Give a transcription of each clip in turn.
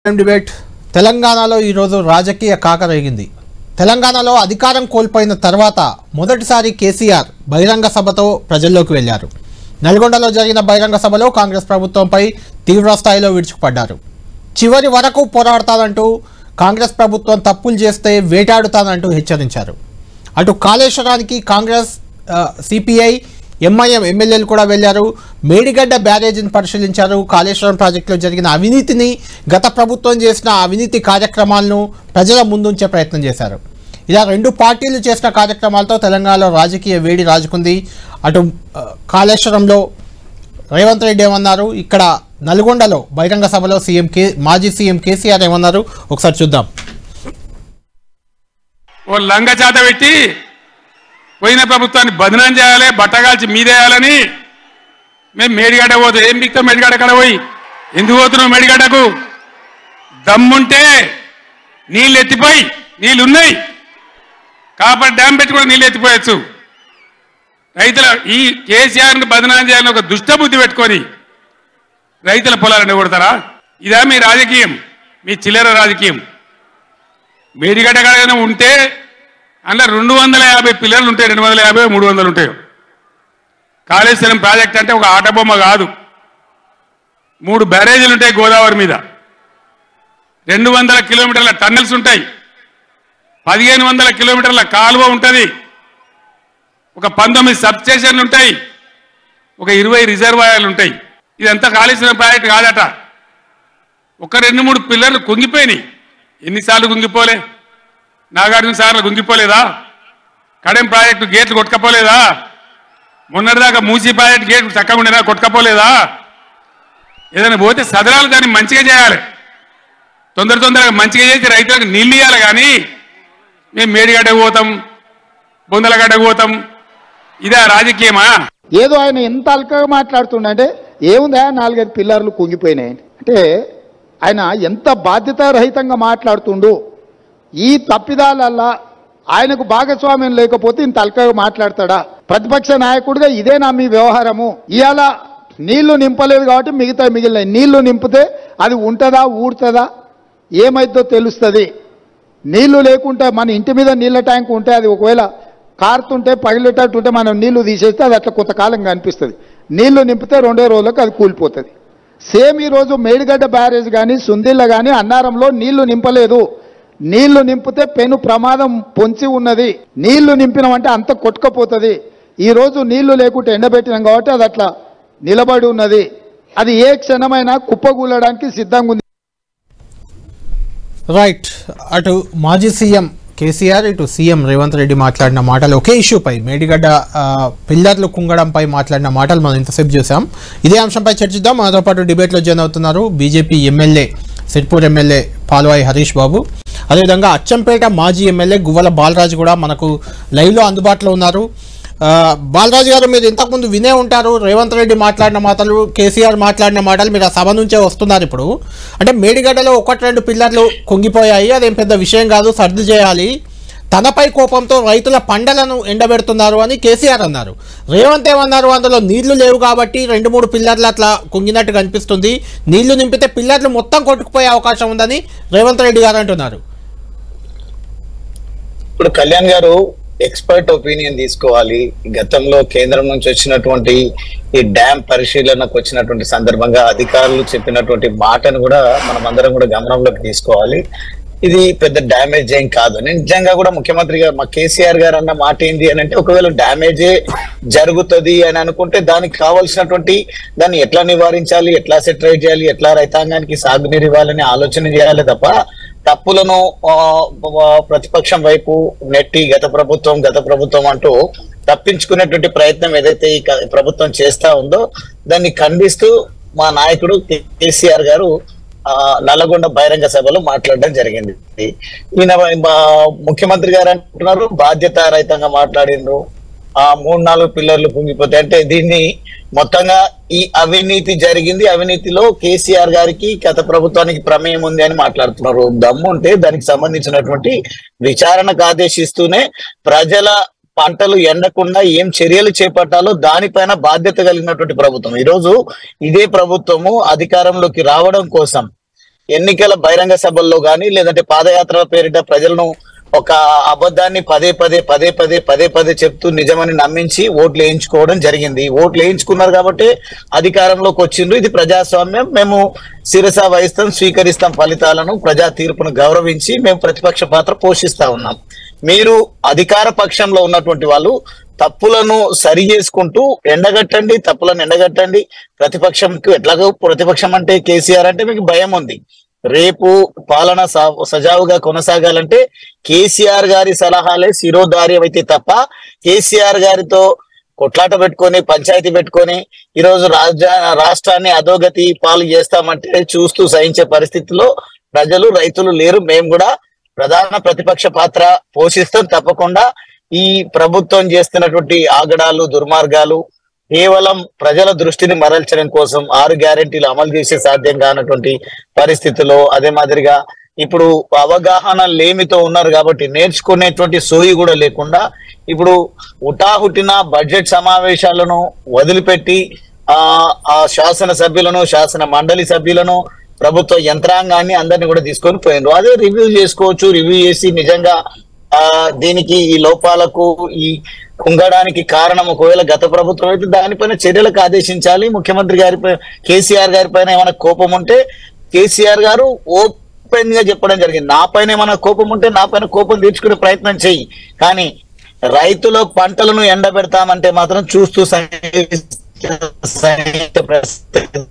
Time debate తెలంగాణలో ఈరోజు రాజకీయ కాక రేగింది తెలంగాణలో అధికారం కోల్పోయిన తర్వాత మొదటిసారి కేసీఆర్ బహిరంగ సభతో ప్రజల్లోకి వెళ్లారు నల్గొండలో జరిగిన బహిరంగ సభలో కాంగ్రెస్ ప్రభుత్వంపై తీవ్ర స్థాయిలో విరుచుకుపడ్డారు చివరి వరకు పోరాడతానంటూ కాంగ్రెస్ ప్రభుత్వం తప్పులు చేస్తే వేటాడుతానంటూ హెచ్చరించారు అటు కాళేశ్వరానికి కాంగ్రెస్ సిపిఐ ఎంఐఎం ఎమ్మెల్యేలు కూడా వెళ్లారు మేడిగడ్డ బ్యారేజీని పరిశీలించారు కాళేశ్వరం ప్రాజెక్టులో జరిగిన అవినీతిని గత ప్రభుత్వం చేసిన అవినీతి కార్యక్రమాలను ప్రజల ముందుంచే ప్రయత్నం చేశారు ఇలా రెండు పార్టీలు చేసిన కార్యక్రమాలతో తెలంగాణలో రాజకీయ వేడి రాజుకుంది అటు ఆ, కాళేశ్వరంలో రేవంత్ రెడ్డి ఏమన్నారు ఇక్కడ నల్గొండలో బహిరంగ సభలో సీఎం కే మాజీ సీఎం కేసీఆర్ ఏమన్నారు ఒకసారి చూద్దాం ఓ లంగ చేత పెట్టి పోయిన ప్రభుత్వాన్ని బదనాం చేయాలి బట్టగాల్చి మీదేయాలని మేము మేడిగడ్డ పోతాం ఏం బిక్తాం మేడిగడ్డ కడ పోయి ఎందుకు పోతున్నావు మేడిగడ్డకు దమ్ముంటే నీళ్ళు ఎత్తిపోయి నీళ్ళు ఉన్నాయి కాబట్టి డ్యామ్ పెట్టి కూడా నీళ్ళు ఎత్తిపోయచ్చు రైతుల ఈ కేసీఆర్ని బదనాం చేయాలని ఒక దుష్ట బుద్ధి పెట్టుకొని రైతుల పొలాలను కొడతారా ఇదా మీ రాజకీయం మీ చిల్లర రాజకీయం మేడిగడ్డ కాడ ఉంటే అందులో రెండు వందల యాభై పిల్లలు ఉంటాయి రెండు వందల యాభై మూడు వందలు ఉంటాయి కాళేశ్వరం ప్రాజెక్ట్ అంటే ఒక ఆట బొమ్మ కాదు మూడు బ్యారేజీలు ఉంటాయి గోదావరి మీద రెండు వందల కిలోమీటర్ల టన్నెల్స్ ఉంటాయి పదిహేను వందల కిలోమీటర్ల కాలువ ఉంటుంది ఒక పంతొమ్మిది సబ్ స్టేషన్లు ఉంటాయి ఒక ఇరవై రిజర్వాయర్లు ఉంటాయి ఇదంతా కాళేశ్వరం ప్రాజెక్ట్ కాదట ఒక రెండు మూడు పిల్లర్లు కుంగిపోయినాయి ఎన్నిసార్లు కుంగిపోలే నాగార్జున సార్లు కుంగిపోలేదా కడెం ప్రాజెక్టు గేట్లు కొట్టుకపోలేదా మొన్నటిదాకా మూసీ ప్రాజెక్టు గేట్లు చక్కగా ఉండేదా కొట్టుకపోలేదా ఏదైనా పోతే సదరాలు దాన్ని మంచిగా చేయాలి తొందర తొందరగా మంచిగా చేసి రైతులకు నీళ్ళు ఇవ్వాలి కానీ మేము మేడిగడ్డకు పోతాం బొందలగడ్డకు పోతాం ఇదే రాజకీయమా ఏదో ఆయన ఎంత అల్కగా మాట్లాడుతుండంటే ఏముందా నాలుగైదు పిల్లర్లు కుంగిపోయినాయి అంటే ఆయన ఎంత బాధ్యతారహితంగా మాట్లాడుతుండు ఈ తప్పిదాలల్లా ఆయనకు భాగస్వామ్యం లేకపోతే ఇంత అల్కగా మాట్లాడతాడా ప్రతిపక్ష నాయకుడిగా ఇదేనా మీ వ్యవహారము ఇవాళ నీళ్లు నింపలేదు కాబట్టి మిగతా మిగిలినాయి నీళ్లు నింపితే అది ఉంటుందా ఊడుతుందా ఏమైద్దో తెలుస్తుంది నీళ్లు లేకుంటే మన ఇంటి మీద నీళ్ళ ట్యాంక్ ఉంటే అది ఒకవేళ కారుతుంటే పగిలేటట్టు ఉంటే మనం నీళ్లు తీసేస్తే అది అట్లా కొంతకాలం కనిపిస్తుంది నీళ్లు నింపితే రెండో రోజులకు అది కూలిపోతుంది సేమ్ ఈరోజు మేడిగడ్డ బ్యారేజ్ కానీ సుందిళ్ళ కానీ అన్నారంలో నీళ్లు నింపలేదు నీళ్లు నింపితే పెను ప్రమాదం పొంచి ఉన్నది నీళ్లు నింపినామంటే అంత కొట్టుకపోతుంది ఈ రోజు నీళ్లు లేకుంటే ఎండబెట్టినాం కాబట్టి అది అట్లా నిలబడి ఉన్నది అది ఏ క్షణమైనా కుప్పగూలడానికి సిద్ధంగా ఉంది రైట్ అటు మాజీ సీఎం కేసీఆర్ ఇటు సీఎం రేవంత్ రెడ్డి మాట్లాడిన మాటలు ఒకే ఇష్యూపై మేడిగడ్డ ఆ, పిల్లర్లు కుంగడంపై మాట్లాడిన మాటలు మనం ఇంతసేపు చూసాం ఇదే అంశంపై చర్చిద్దాం మనతో పాటు డిబేట్లో జాయిన్ అవుతున్నారు BJP MLA Sirpur MLA Palvai Harish Babu అదేవిధంగా అచ్చంపేట మాజీ ఎమ్మెల్యే గువ్వల బాలరాజు కూడా మనకు లైవ్లో అందుబాటులో ఉన్నారు ఆ, బాలరాజు గారు మీరు ఇంతకుముందు వినే ఉంటారు రేవంత్ రెడ్డి మాట్లాడిన మాటలు కేసీఆర్ మాట్లాడిన మాటలు మీరు ఆ సభ నుంచే వస్తున్నారు ఇప్పుడు అంటే మేడిగడ్డలో ఒకటి రెండు పిల్లర్లు కుంగిపోయాయి అదేం పెద్ద విషయం కాదు సర్ది చేయాలి తనపై కోపంతో రైతుల పంటలను ఎండబెడుతున్నారు అని కేసీఆర్ అన్నారు రేవంత్ ఏమన్నారు అందులో నీళ్లు లేవు కాబట్టి రెండు మూడు పిల్లర్లు అట్లా కుంగినట్టు కనిపిస్తుంది నీళ్లు నింపితే పిల్లర్లు మొత్తం కొట్టుకుపోయే అవకాశం ఉందని రేవంత్ రెడ్డి గారు అంటున్నారు ఇప్పుడు కళ్యాణ్ గారు ఎక్స్పర్ట్ ఒపీనియన్ తీసుకోవాలి గతంలో కేంద్రం నుంచి వచ్చినటువంటి ఈ డ్యామ్ పరిశీలనకు వచ్చినటువంటి సందర్భంగా అధికారులు చెప్పినటువంటి మాటను కూడా మనం అందరం కూడా గమనంలోకి తీసుకోవాలి ఇది పెద్ద డ్యామేజ్ ఏం కాదు నేను నిజంగా కూడా ముఖ్యమంత్రి గారు మా కేసీఆర్ గారు అన్న మాట ఏంటి అని అంటే ఒకవేళ డ్యామేజే జరుగుతుంది అని అనుకుంటే దానికి కావాల్సినటువంటి దాన్ని ఎట్లా నివారించాలి ఎట్లా సెటరేట్ చేయాలి ఎట్లా రైతాంగానికి సాగునీరు ఇవ్వాలని ఆలోచన చేయాలి తప్ప తప్పులను ఆ, ఆ, ప్రతిపక్షం వైపు నెట్టి గత ప్రభుత్వం గత ప్రభుత్వం అంటూ తప్పించుకునేటువంటి ప్రయత్నం ఏదైతే ఈ క- ప్రభుత్వం చేస్తా ఉందో దాన్ని ఖండిస్తూ మా నాయకుడు కే- కేసీఆర్ గారు ఆ నల్లగొండ బహిరంగ సభలో మాట్లాడడం జరిగింది ఈయన మా ముఖ్యమంత్రి గారు అంటున్నారు బాధ్యత రహితంగా మాట్లాడిండ్రు ఆ మూడు నాలుగు పిల్లర్లు కుంగిపోతే అంటే దీన్ని మొత్తంగా ఈ అవినీతి జరిగింది అవినీతిలో కేసీఆర్ గారికి గత ప్రభుత్వానికి ప్రమేయం ఉంది అని మాట్లాడుతున్నారు దమ్ము ఉంటే దానికి సంబంధించినటువంటి విచారణకు ఆదేశిస్తూనే ప్రజల పంటలు ఎండకుండా ఏం చర్యలు చేపట్టాలో దానిపైన బాధ్యత కలిగినటువంటి ప్రభుత్వం ఈ రోజు ఇదే ప్రభుత్వము అధికారంలోకి రావడం కోసం ఎన్నికల బహిరంగ సభల్లో గాని లేదంటే పాదయాత్ర పేరిట ప్రజలను ఒక అబద్ధాన్ని పదే పదే పదే పదే పదే పదే చెప్తూ నిజమని నమ్మించి ఓట్లు వేయించుకోవడం జరిగింది ఓట్లు వేయించుకున్నారు కాబట్టి అధికారంలోకి వచ్చిండ్రు ఇది ప్రజాస్వామ్యం మేము శిరస వహిస్తాం స్వీకరిస్తాం ఫలితాలను ప్రజా తీర్పును గౌరవించి మేము ప్రతిపక్ష పాత్ర పోషిస్తా ఉన్నాం మీరు అధికార పక్షంలో ఉన్నటువంటి వాళ్ళు తప్పులను సరి చేసుకుంటూ ఎండగట్టండి తప్పులను ఎండగట్టండి ప్రతిపక్షంకు ఎట్లాగో ప్రతిపక్షం అంటే కేసీఆర్ అంటే మీకు భయం ఉంది రేపు పాలన సా- సజావుగా కొనసాగాలంటే కేసీఆర్ గారి సలహాలే శిరోధార్యం అయితే తప్ప కేసీఆర్ గారితో కొట్లాట పెట్టుకొని పంచాయతీ పెట్టుకొని ఈ రోజు రాజ్య రాష్ట్రాన్ని అధోగతి పాలు చేస్తామంటే చూస్తూ సహించే పరిస్థితిలో ప్రజలు రైతులు లేరు మేము కూడా ప్రధాన ప్రతిపక్ష పాత్ర పోషిస్తాం తప్పకుండా ఈ ప్రభుత్వం చేస్తున్నటువంటి ఆగడాలు దుర్మార్గాలు కేవలం ప్రజల దృష్టిని మరల్చడం కోసం ఆరు గ్యారెంటీలు అమలు చేసే సాధ్యం కానటువంటి పరిస్థితుల్లో అదే మాదిరిగా ఇప్పుడు అవగాహన లేమితో ఉన్నారు కాబట్టి నేర్చుకునేటువంటి సోయి కూడా లేకుండా ఇప్పుడు ఉటాహుటిన బడ్జెట్ సమావేశాలను వదిలిపెట్టి ఆ ఆ శాసన సభ్యులను శాసన మండలి సభ్యులను ప్రభుత్వ యంత్రాంగాన్ని అందరినీ కూడా తీసుకొని పోయినారు అదే రివ్యూ చేసుకోవచ్చు రివ్యూ చేసి నిజంగా ఆ దీనికి ఈ లోపాలకు ఈ కుంగడానికి కారణం ఒకవేళ గత ప్రభుత్వం అయితే దానిపైన చర్యలకు ఆదేశించాలి ముఖ్యమంత్రి గారి కేసీఆర్ గారి పైన ఏమైనా కోపం ఉంటే కేసీఆర్ గారు ఓపెన్ గా చెప్పడం జరిగింది నా పైన ఏమైనా కోపం ఉంటే నా పైన కోపం తీర్చుకునే ప్రయత్నం చెయ్యి కానీ రైతుల పంటలను ఎండబెడతామంటే మాత్రం చూస్తూ సహించ- సహించే పరిస్థితి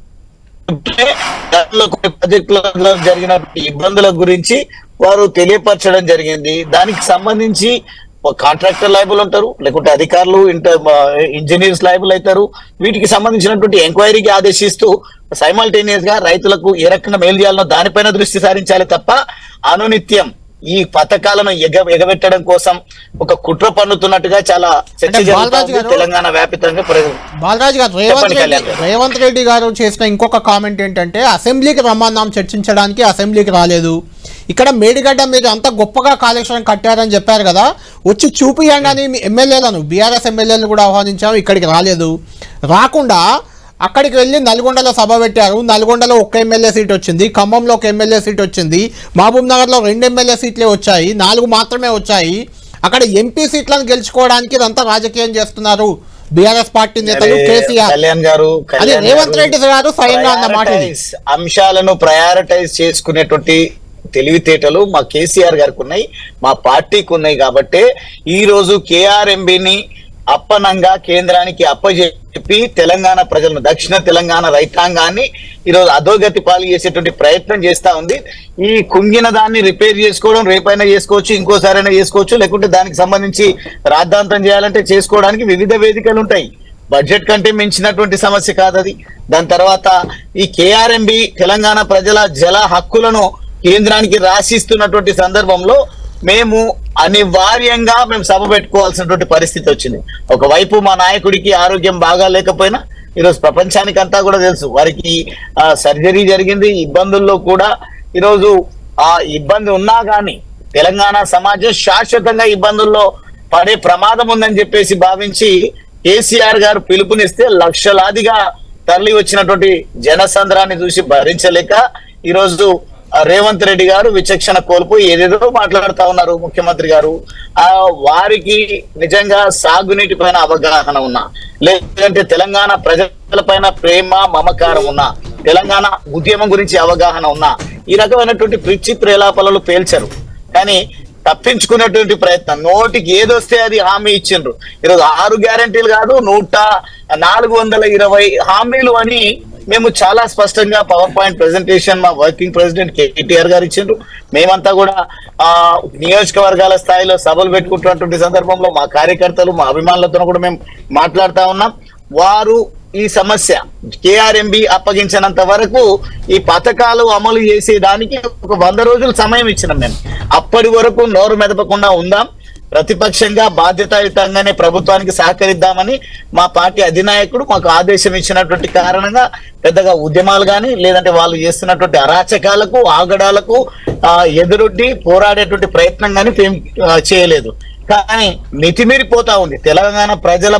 గతంలో కొన్ని ప్రాజెక్టులలో జరిగిన ఇబ్బందుల గురించి వారు తెలియపరచడం జరిగింది దానికి సంబంధించి కాంట్రాక్టర్ లైబుల్ ఉంటారు లేకుంటే అధికారులు ఇంటర్ ఇంజనీర్స్ లైబుల్ అవుతారు వీటికి సంబంధించినటువంటి ఎంక్వైరీకి ఆదేశిస్తూ సైమల్టేనియస్ గా రైతులకు ఏ రకంగా మేలు చేయాలనో దానిపైన దృష్టి సారించాలి తప్ప అనునిత్యం ఈ పథకాలను ఎగ ఎగబెట్టడం కోసం ఒక కుట్ర పన్నుతున్నట్టుగా చాలా చర్చ అంటే బాలరాజు జరుగుతుంది గారు- తెలంగాణ వ్యాప్తంగా ప్రజలు బాలరాజు గారు రేవంత్ చెప్పండి రెడ్డి కళ్యాణ్ గారు. రేవంత్ రెడ్డి గారు చేసిన ఇంకొక కామెంట్ ఏంటంటే అసెంబ్లీకి రమ్మన్నాం చర్చించడానికి అసెంబ్లీకి రాలేదు ఇక్కడ మేడిగడ్డ మీరు అంత గొప్పగా కాళేశ్వరం కట్టారని చెప్పారు కదా వచ్చి చూపియంగానే మీ ఎమ్మెల్యేలను బీఆర్ఎస్ ఎమ్మెల్యేలను కూడా ఆహ్వానించాము ఇక్కడికి రాలేదు రాకుండా అక్కడికి వెళ్ళి నల్గొండలో సభ పెట్టారు నల్గొండలో ఒక్క ఎమ్మెల్యే సీట్ వచ్చింది ఖమ్మంలో ఒక ఎమ్మెల్యే సీట్ వచ్చింది మహబూబ్ నగర్లో రెండు ఎమ్మెల్యే సీట్లే వచ్చాయి నాలుగు మాత్రమే వచ్చాయి అక్కడ ఎంపీ సీట్లను గెలుచుకోవడానికి ఇదంతా రాజకీయం చేస్తున్నారు బీఆర్ఎస్ పార్టీ నేతలు అరే, కేసీఆర్ కళ్యాణ్ గారు అది కళ్యాణ్ రేవంత్ గారు రెడ్డి గారు స్వయంగా అన్న మాట ఇది. prioritize అంశాలను ప్రయారిటైజ్ చేసుకునేటువంటి తెలివితేటలు మా కేసీఆర్ గారికి ఉన్నాయి మా పార్టీకి ఉన్నాయి కాబట్టి ఈ రోజు కేఆర్ఎంబిని అప్పనంగా కేంద్రానికి అప్పజెప్పి తెలంగాణ ప్రజలను దక్షిణ తెలంగాణ రైతాంగాన్ని ఈరోజు అధోగతి పాలు చేసేటువంటి ప్రయత్నం చేస్తా ఉంది ఈ కుంగిన దాన్ని రిపేర్ చేసుకోవడం రేపైనా చేసుకోవచ్చు ఇంకోసారైనా చేసుకోవచ్చు లేకుంటే దానికి సంబంధించి రాద్ధాంతం చేయాలంటే చేసుకోవడానికి వివిధ వేదికలు ఉంటాయి బడ్జెట్ కంటే మించినటువంటి సమస్య కాదు అది దాని తర్వాత ఈ కేఆర్ఎంబి తెలంగాణ ప్రజల జల హక్కులను కేంద్రానికి రాసిస్తున్నటువంటి సందర్భంలో మేము అనివార్యంగా మేము సభ పెట్టుకోవాల్సినటువంటి పరిస్థితి వచ్చింది ఒకవైపు మా నాయకుడికి ఆరోగ్యం బాగా లేకపోయినా ఈరోజు ప్రపంచానికి అంతా కూడా తెలుసు వారికి ఆ, సర్జరీ జరిగింది ఇబ్బందుల్లో కూడా ఈరోజు ఆ ఇబ్బంది ఉన్నా గానీ తెలంగాణ సమాజం శాశ్వతంగా ఇబ్బందుల్లో పడే ప్రమాదం ఉందని చెప్పేసి భావించి కేసీఆర్ గారు పిలుపునిస్తే లక్షలాదిగా తరలి వచ్చినటువంటి జనసంద్రాన్ని చూసి భరించలేక ఈరోజు ఆ, రేవంత్ రెడ్డి గారు విచక్షణ కోల్పోయి ఏదేదో మాట్లాడుతా ఉన్నారు ముఖ్యమంత్రి గారు ఆ వారికి నిజంగా సాగునీటి పైన అవగాహన ఉన్నా లేదంటే తెలంగాణ ప్రజల పైన ప్రేమ మమకారం ఉన్నా తెలంగాణ ఉద్యమం గురించి అవగాహన ఉన్నా ఈ రకమైనటువంటి పిచ్చి ప్రేలాపలలు పేల్చరు కానీ తప్పించుకునేటువంటి ప్రయత్నం నోటికి ఏదొస్తే అది హామీ ఇచ్చిండ్రు ఈరోజు ఆరు గ్యారంటీలు కాదు నూట నాలుగు వందల ఇరవై హామీలు అని మేము చాలా స్పష్టంగా పవర్ పాయింట్ ప్రెజెంటేషన్ మా వర్కింగ్ ప్రెసిడెంట్ కేటీఆర్ గారు ఇచ్చిండ్రు మేమంతా కూడా ఆ నియోజకవర్గాల స్థాయిలో సభలు పెట్టుకుంటున్నటువంటి సందర్భంలో మా కార్యకర్తలు మా అభిమానులతో కూడా మేము మాట్లాడుతా ఉన్నాం వారు ఈ సమస్య కేఆర్ఎంబి అప్పగించినంత వరకు ఈ పథకాలు అమలు చేసేదానికి ఒక వంద రోజులు సమయం ఇచ్చినాం మేము అప్పటి వరకు నోరు మెదపకుండా ఉందాం ప్రతిపక్షంగా బాధ్యతాయుతంగానే ప్రభుత్వానికి సహకరిద్దామని మా పార్టీ అధినాయకుడు మాకు ఆదేశం ఇచ్చినటువంటి కారణంగా పెద్దగా ఉద్యమాలు కానీ లేదంటే వాళ్ళు చేస్తున్నటువంటి అరాచకాలకు ఆగడాలకు ఆ, ఎదురొడ్డి పోరాడేటువంటి ప్రయత్నం కానీ ఏం ఆ, చేయలేదు కానీ మితిమీరిపోతా ఉంది తెలంగాణ ప్రజల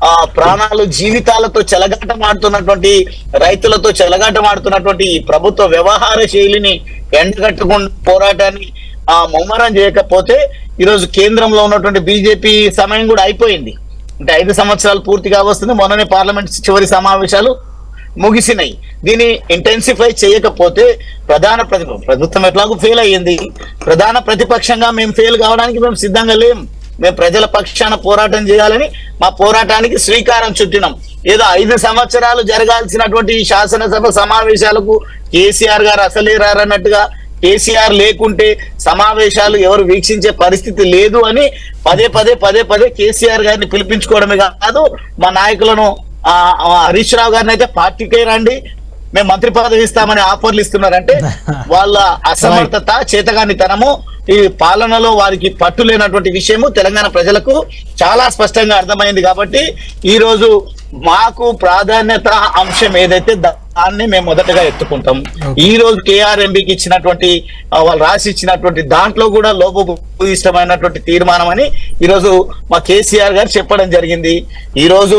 ఆ ప్రాణాలు జీవితాలతో చెలగాటమాడుతున్నటువంటి రైతులతో చెలగాటమాడుతున్నటువంటి ఈ ప్రభుత్వ వ్యవహార శైలిని ఎండగట్టకుండా పోరాటాన్ని ఆ ముమ్మరం చేయకపోతే ఈరోజు కేంద్రంలో ఉన్నటువంటి బీజేపీ సమయం కూడా అయిపోయింది అంటే ఐదు సంవత్సరాలు పూర్తిగా వస్తుంది మొన్ననే పార్లమెంట్ చివరి సమావేశాలు ముగిసినాయి దీన్ని ఇంటెన్సిఫై చేయకపోతే ప్రధాన ప్రతి ప్రభుత్వం ఎట్లాగో ఫెయిల్ అయ్యింది ప్రధాన ప్రతిపక్షంగా మేము ఫెయిల్ కావడానికి మేము సిద్ధంగా లేం మేము ప్రజల పక్షాన పోరాటం చేయాలని మా పోరాటానికి శ్రీకారం చుట్టినాం ఏదో ఐదు సంవత్సరాలు జరగాల్సినటువంటి ఈ శాసనసభ సమావేశాలకు కేసీఆర్ గారు అసలే రారన్నట్టుగా కేసీఆర్ లేకుంటే సమావేశాలు ఎవరు వీక్షించే పరిస్థితి లేదు అని పదే పదే పదే పదే కేసీఆర్ గారిని పిలిపించుకోవడమే కాదు మా నాయకులను ఆ, ఆ, హరీష్ రావు గారిని అయితే పార్టీకే రండి మేము మంత్రి పదవి ఇస్తామని ఆఫర్లు ఇస్తున్నారంటే వాళ్ళ అసమర్థత చేతగానితనము ఈ పాలనలో వారికి పట్టు లేనటువంటి విషయము తెలంగాణ ప్రజలకు చాలా స్పష్టంగా అర్థమైంది కాబట్టి ఈ రోజు మాకు ప్రాధాన్యత అంశం ఏదైతే దాన్ని మేము మొదటగా ఎత్తుకుంటాం ఈ రోజు కేఆర్ఎంబికి ఇచ్చినటువంటి ఆ, వాళ్ళు రాసి ఇచ్చినటువంటి దాంట్లో కూడా లోపభూయిష్టమైనటువంటి తీర్మానం అని ఈ రోజు మా కేసీఆర్ గారు చెప్పడం జరిగింది ఈ రోజు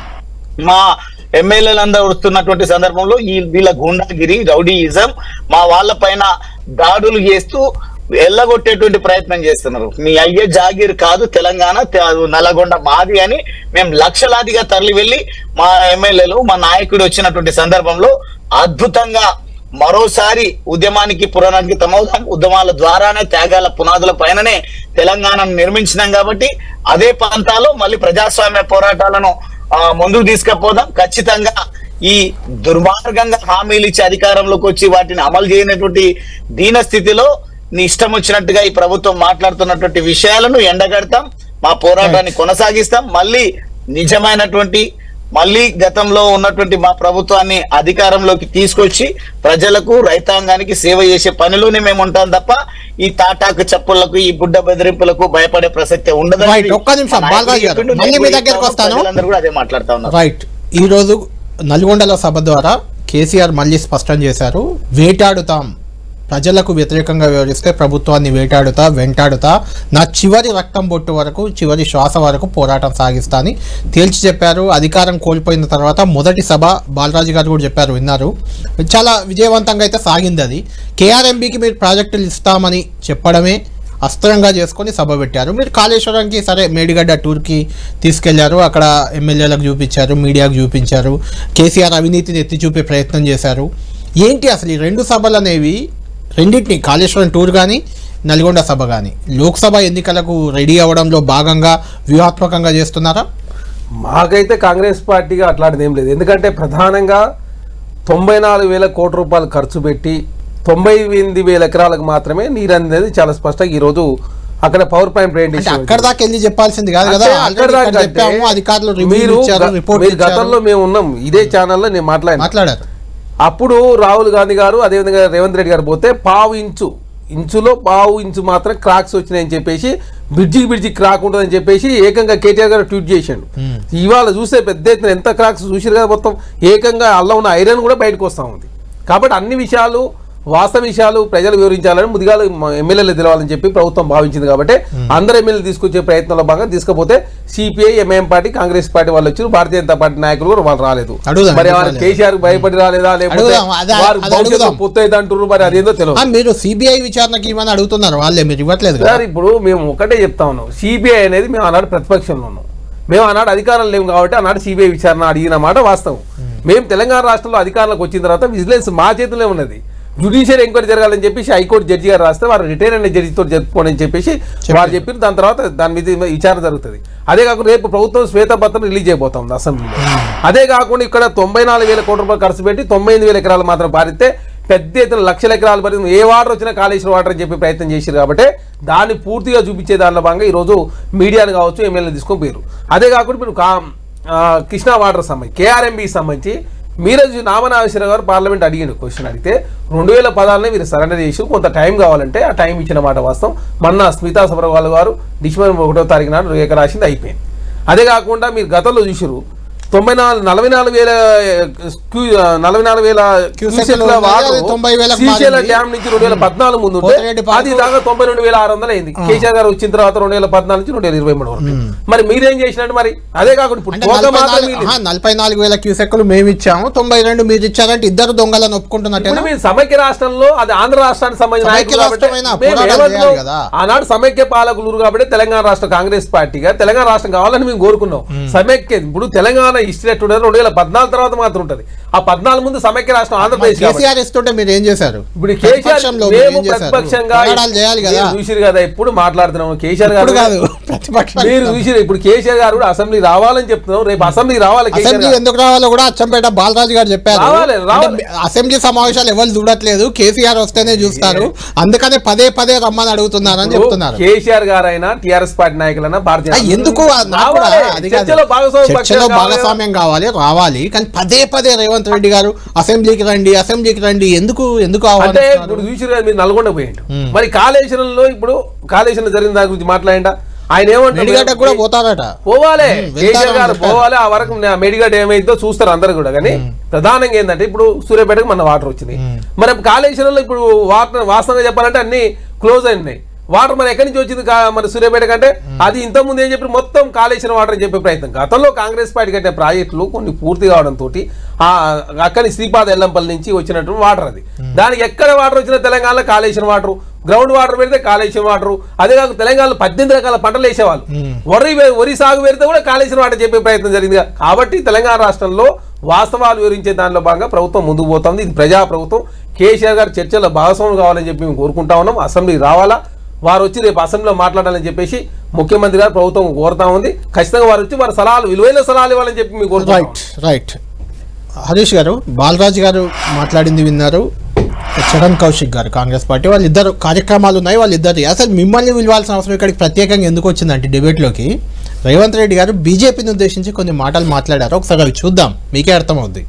మా ఎమ్మెల్యేలందరూ వస్తున్నటువంటి సందర్భంలో ఈ వీళ్ళ గుండాగిరి రౌడీయిజం మా వాళ్ళ పైన దాడులు చేస్తూ ఎల్లగొట్టేటువంటి ప్రయత్నం చేస్తున్నారు మీ అయ్యే జాగీర్ కాదు తెలంగాణ తె- నల్లగొండ మాది అని మేము లక్షలాదిగా తరలి వెళ్ళి మా ఎమ్మెల్యేలు మా నాయకుడు వచ్చినటువంటి సందర్భంలో అద్భుతంగా మరోసారి ఉద్యమానికి పునరంకితమవుతాం ఉద్యమాల ద్వారానే త్యాగాల పునాదుల పైననే తెలంగాణను నిర్మించినాం కాబట్టి అదే ప్రాంతాల్లో మళ్ళీ ప్రజాస్వామ్య పోరాటాలను ఆ, ముందుకు తీసుకుపోదాం ఖచ్చితంగా ఈ దుర్మార్గంగా హామీలు ఇచ్చి అధికారంలోకి వచ్చి వాటిని అమలు చేయనటువంటి దీన స్థితిలో నీ ఇష్టం వచ్చినట్టుగా ఈ ప్రభుత్వం మాట్లాడుతున్నటువంటి విషయాలను ఎండగడతాం మా పోరాటాన్ని కొనసాగిస్తాం మళ్ళీ నిజమైనటువంటి మళ్ళీ గతంలో ఉన్నటువంటి మా ప్రభుత్వాన్ని అధికారంలోకి తీసుకొచ్చి ప్రజలకు రైతాంగానికి సేవ చేసే పనిలోనే మేము ఉంటాం తప్ప ఈ తాటాకు చప్పులకు ఈ బుడ్డ బెదిరింపులకు భయపడే ప్రసక్తి ఉండదు Right. ఒక్క నిమిషం, బాలరాజు గారు. మళ్ళీ మీ దగ్గరికి వస్తాను. ప్రజలందరూ కూడా అదే మాట్లాడుతా ఉన్నారు రైట్ ఈరోజు నల్గొండలో సభ ద్వారా కేసీఆర్ మళ్ళీ స్పష్టం చేశారు వేటాడుతాం ప్రజలకు వ్యతిరేకంగా వివరిస్తే ప్రభుత్వాన్ని వేటాడుతా వెంటాడుతా నా చివరి రక్తం బొట్టు వరకు చివరి శ్వాస వరకు పోరాటం సాగిస్తా అని తేల్చి చెప్పారు అధికారం కోల్పోయిన తర్వాత మొదటి సభ బాలరాజు గారు కూడా చెప్పారు విన్నారు చాలా విజయవంతంగా అయితే సాగింది అది కేఆర్ఎంబీకి మీరు ప్రాజెక్టులు ఇస్తామని చెప్పడమే అస్త్రంగా చేసుకొని సభ పెట్టారు మీరు కాళేశ్వరంకి సరే మేడిగడ్డ టూర్కి తీసుకెళ్లారు అక్కడ ఎమ్మెల్యేలకు చూపించారు మీడియాకు చూపించారు కేసీఆర్ అవినీతిని ఎత్తి చూపే ప్రయత్నం చేశారు ఏంటి అసలు ఈ రెండు సభలు అనేవి రెండింటిని కాళేశ్వరం టూర్ కానీ నల్గొండ సభ కానీ లోక్సభ ఎన్నికలకు రెడీ అవ్వడంలో భాగంగా వ్యూహాత్మకంగా చేస్తున్నారా మాకైతే కాంగ్రెస్ పార్టీగా అట్లాంటిది ఏం లేదు ఎందుకంటే ప్రధానంగా తొంభై నాలుగు వేల కోట్ల రూపాయలు ఖర్చు పెట్టి తొంభై ఎనిమిది వేల ఎకరాలకు మాత్రమే నీరు అనేది చాలా స్పష్టంగా ఈరోజు అక్కడ పవర్ పాయింట్ అంటే ప్రజెంటేషన్ అక్కడ దాకా వెళ్ళి చెప్పాల్సింది కాదు కదా అంటే Already అక్కడ ఇక్కడ దాకా చెప్పాము అంటే అధికారులు రివ్యూ మీరు ఇచ్చారు గ- రిపోర్ట్ మీరు గతంలో మేము ఉన్నాం ఇదే ఛానల్లో నేను మాట్లాడినా మాట్లాడారు అప్పుడు రాహుల్ గాంధీ గారు అదేవిధంగా రేవంత్ రెడ్డి గారు పోతే పావు ఇంచు ఇంచులో పావు ఇంచు మాత్రం క్రాక్స్ వచ్చినాయని చెప్పేసి బ్రిడ్జికి బ్రిడ్జికి క్రాక్ ఉంటుందని చెప్పేసి ఏకంగా కేటీఆర్ గారు ట్వీట్ చేశాడు ఇవాళ చూస్తే పెద్ద ఎత్తున ఎంత క్రాక్స్ చూసారు కదా మొత్తం ఏకంగా అల్ల ఉన్న ఐరన్ కూడా బయటకు వస్తూ ఉంది కాబట్టి అన్ని విషయాలు వాస్తవ విషయాలు ప్రజలు వివరించాలని ముందుగా ఎమ్మెల్యేలు తెలవాలని చెప్పి ప్రభుత్వం భావించింది కాబట్టి అందరు ఎమ్మెల్యేలు తీసుకొచ్చే ప్రయత్నంలో భాగంగా తీసుకపోతే CPI MIM party Congress party వాళ్ళు వచ్చారు భారతీయ జనతా పార్టీ నాయకులు కూడా వాళ్ళు రాలేదు అడుగుదాం, మరి ఎందుకు వారు రాలేదు? కేసీఆర్ భయపడి రాలేదా లేకపోతే అడుగుదాం, అదే- వారు అది భవిష్యత్తులో అడుగుదాం. పొత్తైతే అంటున్నారు మరి అదేందో ఆ, తెలియదు మీరు సిబిఐ విచారణకి ఇవ్వని అడుగుతున్నారు వాళ్ళే మీరు ఇవ్వట్లేదు కదా సార్ ఇప్పుడు మేము ఒకటే చెప్తా ఉన్నాం సిబిఐ అనేది మేము ఆనాడు ప్రతిపక్షంలో ఉన్నాం మేము ఆనాడు అధికారం లేము కాబట్టి ఆనాడు సిబిఐ విచారణ అడిగిన మాట వాస్తవం మేము తెలంగాణ రాష్ట్రంలో అధికారంలోకి వచ్చిన తర్వాత విజిలెన్స్ మా చేతిలో ఉన్నది జ్యుడిషియల్ ఎంక్వైరీ జరగాలని చెప్పేసి హైకోర్టు జడ్జి గారు రాస్తే వారు రిటైర్ అయిన జడ్జితో జరుపుకోండి అని చెప్పేసి వారు చెప్పారు దాని తర్వాత దాని మీద విచారణ జరుగుతుంది అదే కాకుండా రేపు ప్రభుత్వం శ్వేతపత్రం రిలీజ్ చేయబోతుంది అసెంబ్లీలో అదే కాకుండా ఇక్కడ తొంభై నాలుగు వేల కోట్ల రూపాయలు ఖర్చు పెట్టి తొంభై ఎనిమిది వేల ఎకరాలు మాత్రం పారితే పెద్ద ఎత్తున లక్షల ఎకరాలు పడి ఏ వాటర్ వచ్చినా కాళేశ్వరం వాటర్ అని చెప్పి ప్రయత్నం చేశారు కాబట్టి దాన్ని పూర్తిగా చూపించే దానిలో భాగంగా ఈరోజు మీడియాను కావచ్చు ఎమ్మెల్యేలు తీసుకొని పోయారు అదే కాకుండా మీరు కా ఆ, కృష్ణా వాటర్ సంబంధించి కేఆర్ఎంబికి సంబంధించి మీరజు నామనాగేశ్వర గారు పార్లమెంట్ అడిగిన క్వశ్చన్ అడిగితే రెండు వేల పదాలనే మీరు సరెండర్ చేసి కొంత టైం కావాలంటే ఆ టైం ఇచ్చిన మాట వాస్తవం మొన్న స్మితా సబర్వాల్ గారు డిసెంబర్ ఒకటో తారీఖు నాడు రేఖ రాసింది అయిపోయింది అదే కాకుండా మీరు గతంలో చూసారు తొంభై నాలుగు నలభై నాలుగు వేల క్యూ- నలభై నాలుగు వేల క్యూసెక్లు క్యూసెక్ల ఉన్నాయి, వాటర్ అది తొంభై వేలకు శ్రీశైలం మారింది. డ్యామ్ నుంచి రెండు వేల పద్నాలుగు ముందు ఉంటే పోతిరెడ్డి పాలకు- అది దాకా తొంభై రెండు వేల ఆరు వందలు అయింది కేసీఆర్ గారు వచ్చిన తర్వాత రెండు వేల పద్నాలుగు నుంచి రెండు వేల ఇరవై మూడు వరకు మరి మీరేం చేసినట్టు మరి అదే కాకుండా ఇప్పుడు అంటే పోక నలభై మాత్రం నాలుగు- మిగిలింది. ఆహా, నలభై నాలుగు వేల క్యూసెక్లు మేము ఇచ్చాము తొంభై రెండు మీరు ఇచ్చారంటే ఇద్దరు దొంగలను ఒప్పుకుంటున్నట్టేనా ఇప్పుడు మీరు సమైక్య రాష్ట్రంలో అది ఆంధ్ర రాష్ట్రానికి సంబంధించిన సమైక్య నాయకులు కాబట్టి రాష్ట్రమైనా మేము పోరాటం ఏమంటున్నాం? చేయాలి కదా. ఆనాడు సమైక్య పాలకులు కాబట్టి తెలంగాణ రాష్ట్ర కాంగ్రెస్ పార్టీగా తెలంగాణ రాష్ట్రం కావాలని మేము కోరుకున్నాం సమైక్య ఇప్పుడు తెలంగాణ హిస్టరీ ఎట్టుండదు రెండు వేల పద్నాలుగు తర్వాత మాత్రం ఉంటది ఆ పద్నాలుగు ముందు సమైక్య రాష్ట్రం ఆంధ్రప్రదేశ్ కాబట్టి. కేసీఆర్ ఇస్తుంటే మీరు ఏం చేశారు ఇప్పుడు కేసీఆర్ ప్రతిపక్షంలో మీరు మేము ఏం చేశారు? ప్రతిపక్షంగా పోరాటాలు చేయాలి కదా మీరు చూసిరు కదా ఎప్పుడు మాట్లాడుతున్నాము కేసీఆర్ ఇప్పుడు గారు కాదు ప్రతిపక్షం మీరు చూసిరు ఇప్పుడు కేసీఆర్ గారు కూడా అసెంబ్లీ రావాలని చెప్తున్నాం రేపు అసెంబ్లీ రావాలి కేసీఆర్ అసెంబ్లీ గారు. ఎందుకు రావాలో కూడా అచ్చంపేట బాలరాజు గారు చెప్పారు రావాలి, రావాలి. అంటే అసెంబ్లీ సమావేశాలు ఎవరు చూడట్లేదు కేసీఆర్ వస్తేనే చూస్తారు అందుకనే పదే పదే రమ్మని అడుగుతున్నారని చెప్తున్నారు కేసీఆర్ గారైనా టిఆర్ఎస్ పార్టీ నాయకులైనా భారతీయ ఆ, ఎందుకు ఆ నాకు కూడా రావాలి. అది కాదు. చర్చలో భాగస్వామ్యం చర్చలో పక్షాలు కావాలి. భాగస్వామ్యం కావాలి రావాలి కానీ పదే పదే రేవంత్ రెడ్డి గారు అసెంబ్లీకి రండి అసెంబ్లీకి రండి ఎందుకు ఎందుకు అంటే ఆహ్వానిస్తున్నారు? ఇప్పుడు చూసిరు కదా మీరు నల్గొండ పోయిండు మరి కాళేశ్వరంలో ఇప్పుడు కాళేశ్వరం జరిగిన దాని గురించి మాట్లాడిండా ఆయన మేడిగడ్డకు కూడా ఏమంటారు పోతారట పోవాలి ఉమ్, కేసీఆర్ వెళ్తారని గారు చెప్పారు. పోవాలి ఆ వరకు నా మెడిగడ్ ఏమైందో చూస్తారు అందరు కూడా కానీ ప్రధానంగా ఏంటంటే ఇప్పుడు సూర్యాపేటకు మన వాటర్ వచ్చింది మరి కాళేశ్వరంలో ఇప్పుడు వాటర్ వాస్తవంగా చెప్పాలంటే అన్ని క్లోజ్ అయినాయి వాటర్ మరి ఎక్కడి నుంచి వచ్చింది కా- మన సూర్యాపేట కంటే అది ఇంత ముందు ఏం చెప్పి మొత్తం కాళేశ్వరం వాటర్ అని చెప్పే ప్రయత్నం గతంలో కాంగ్రెస్ పార్టీ కట్టిన ప్రాజెక్టులు కొన్ని పూర్తి కావడంతో ఆ అక్కడి శ్రీపాద ఎల్లంపల్లి నుంచి వచ్చినటువంటి వాటర్ అది దానికి ఎక్కడ వాటర్ వచ్చినా తెలంగాణలో కాళేశ్వరం వాటర్ గ్రౌండ్ వాటర్ పెడితే కాళేశ్వరం వాటర్ అదే కాక తెలంగాణలో పద్దెనిమిది రకాల పంటలు వేసేవాళ్ళు వరి వే- వరి సాగు పెడితే కూడా కాళేశ్వరం వాటర్ చెప్పే ప్రయత్నం జరిగింది కాబట్టి తెలంగాణ రాష్ట్రంలో వాస్తవాలు వివరించే దానిలో భాగంగా ప్రభుత్వం ముందుకు పోతుంది ఇది ప్రజా ప్రభుత్వం కేసీఆర్ గారు చర్చల్లో భాగస్వామ్యం కావాలని చెప్పి మేము కోరుకుంటా ఉన్నాం అసెంబ్లీ రావాలా వారు వచ్చి రేపు అసెంబ్లీలో మాట్లాడాలని చెప్పేసి ముఖ్యమంత్రి గారు ప్రభుత్వం కోరుతా ఉంది ఖచ్చితంగా వారు వచ్చి వారి సలహాలు విలువైన సలహాలు ఇవ్వాలని చెప్పి మేము కోరుతున్నాం రైట్ రైట్ హరీష్ గారు బాలరాజు గారు మాట్లాడింది విన్నారు చరణ్ కౌశిక్ గారు కాంగ్రెస్ పార్టీ వాళ్ళిద్దరు కార్యక్రమాలు ఉన్నాయి వాళ్ళిద్దరు అసలు మిమ్మల్ని పిలవాల్సిన అవసరం ఇక్కడికి ప్రత్యేకంగా ఎందుకు వచ్చిందంటే డిబేట్లోకి రేవంత్ రెడ్డి గారు బీజేపీని ఉద్దేశించి కొన్ని మాటలు మాట్లాడారు ఒకసారి అవి చూద్దాం మీకే అర్థమవుద్ది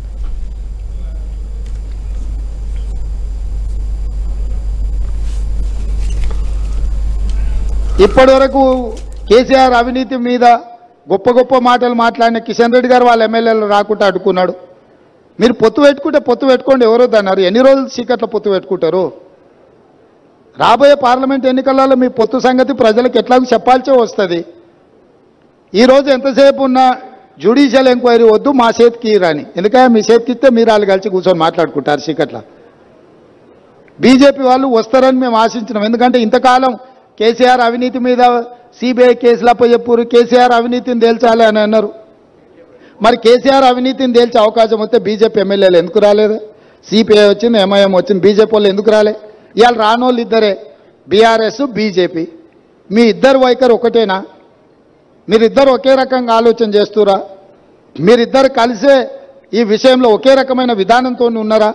ఇప్పటి వరకు కేసీఆర్ అవినీతి మీద గొప్ప గొప్ప మాటలు మాట్లాడిన కిషన్ రెడ్డి గారు వాళ్ళ ఎమ్మెల్యేలు రాకుండా అడ్డుకున్నాడు మీరు పొత్తు పెట్టుకుంటే పొత్తు పెట్టుకోండి ఎవరో అన్నారు ఎన్ని రోజులు చీకట్లో పొత్తు పెట్టుకుంటారు రాబోయే పార్లమెంట్ ఎన్నికలలో మీ పొత్తు సంగతి ప్రజలకు ఎట్లాగో చెప్పాల్సే వస్తుంది ఈరోజు ఎంతసేపు ఉన్న జ్యుడిషియల్ ఎంక్వైరీ వద్దు మా చేతికి రాని ఎందుకంటే మీ చేతికి ఇస్తే మీరు వాళ్ళు కలిసి కూర్చొని మాట్లాడుకుంటారు చీకట్లో బీజేపీ వాళ్ళు వస్తారని మేము ఆశించినాం ఎందుకంటే ఇంతకాలం కేసీఆర్ అవినీతి మీద సిబిఐ కేసులు అప్పచెప్పురు కేసీఆర్ అవినీతిని తేల్చాలి అని అన్నారు మరి కేసీఆర్ అవినీతిని తేల్చే అవకాశం వస్తే బీజేపీ ఎమ్మెల్యేలు ఎందుకు రాలేదు సిపిఐ వచ్చింది ఎంఐఎం వచ్చింది బీజేపీ వాళ్ళు ఎందుకు రాలే ఇవాళ రానోళ్ళు ఇద్దరే బీఆర్ఎస్ బీజేపీ మీ ఇద్దరు వైఖరి ఒకటేనా మీరిద్దరు ఒకే రకంగా ఆలోచన చేస్తురా మీరిద్దరు కలిసే ఈ విషయంలో ఒకే రకమైన విధానంతో ఉన్నారా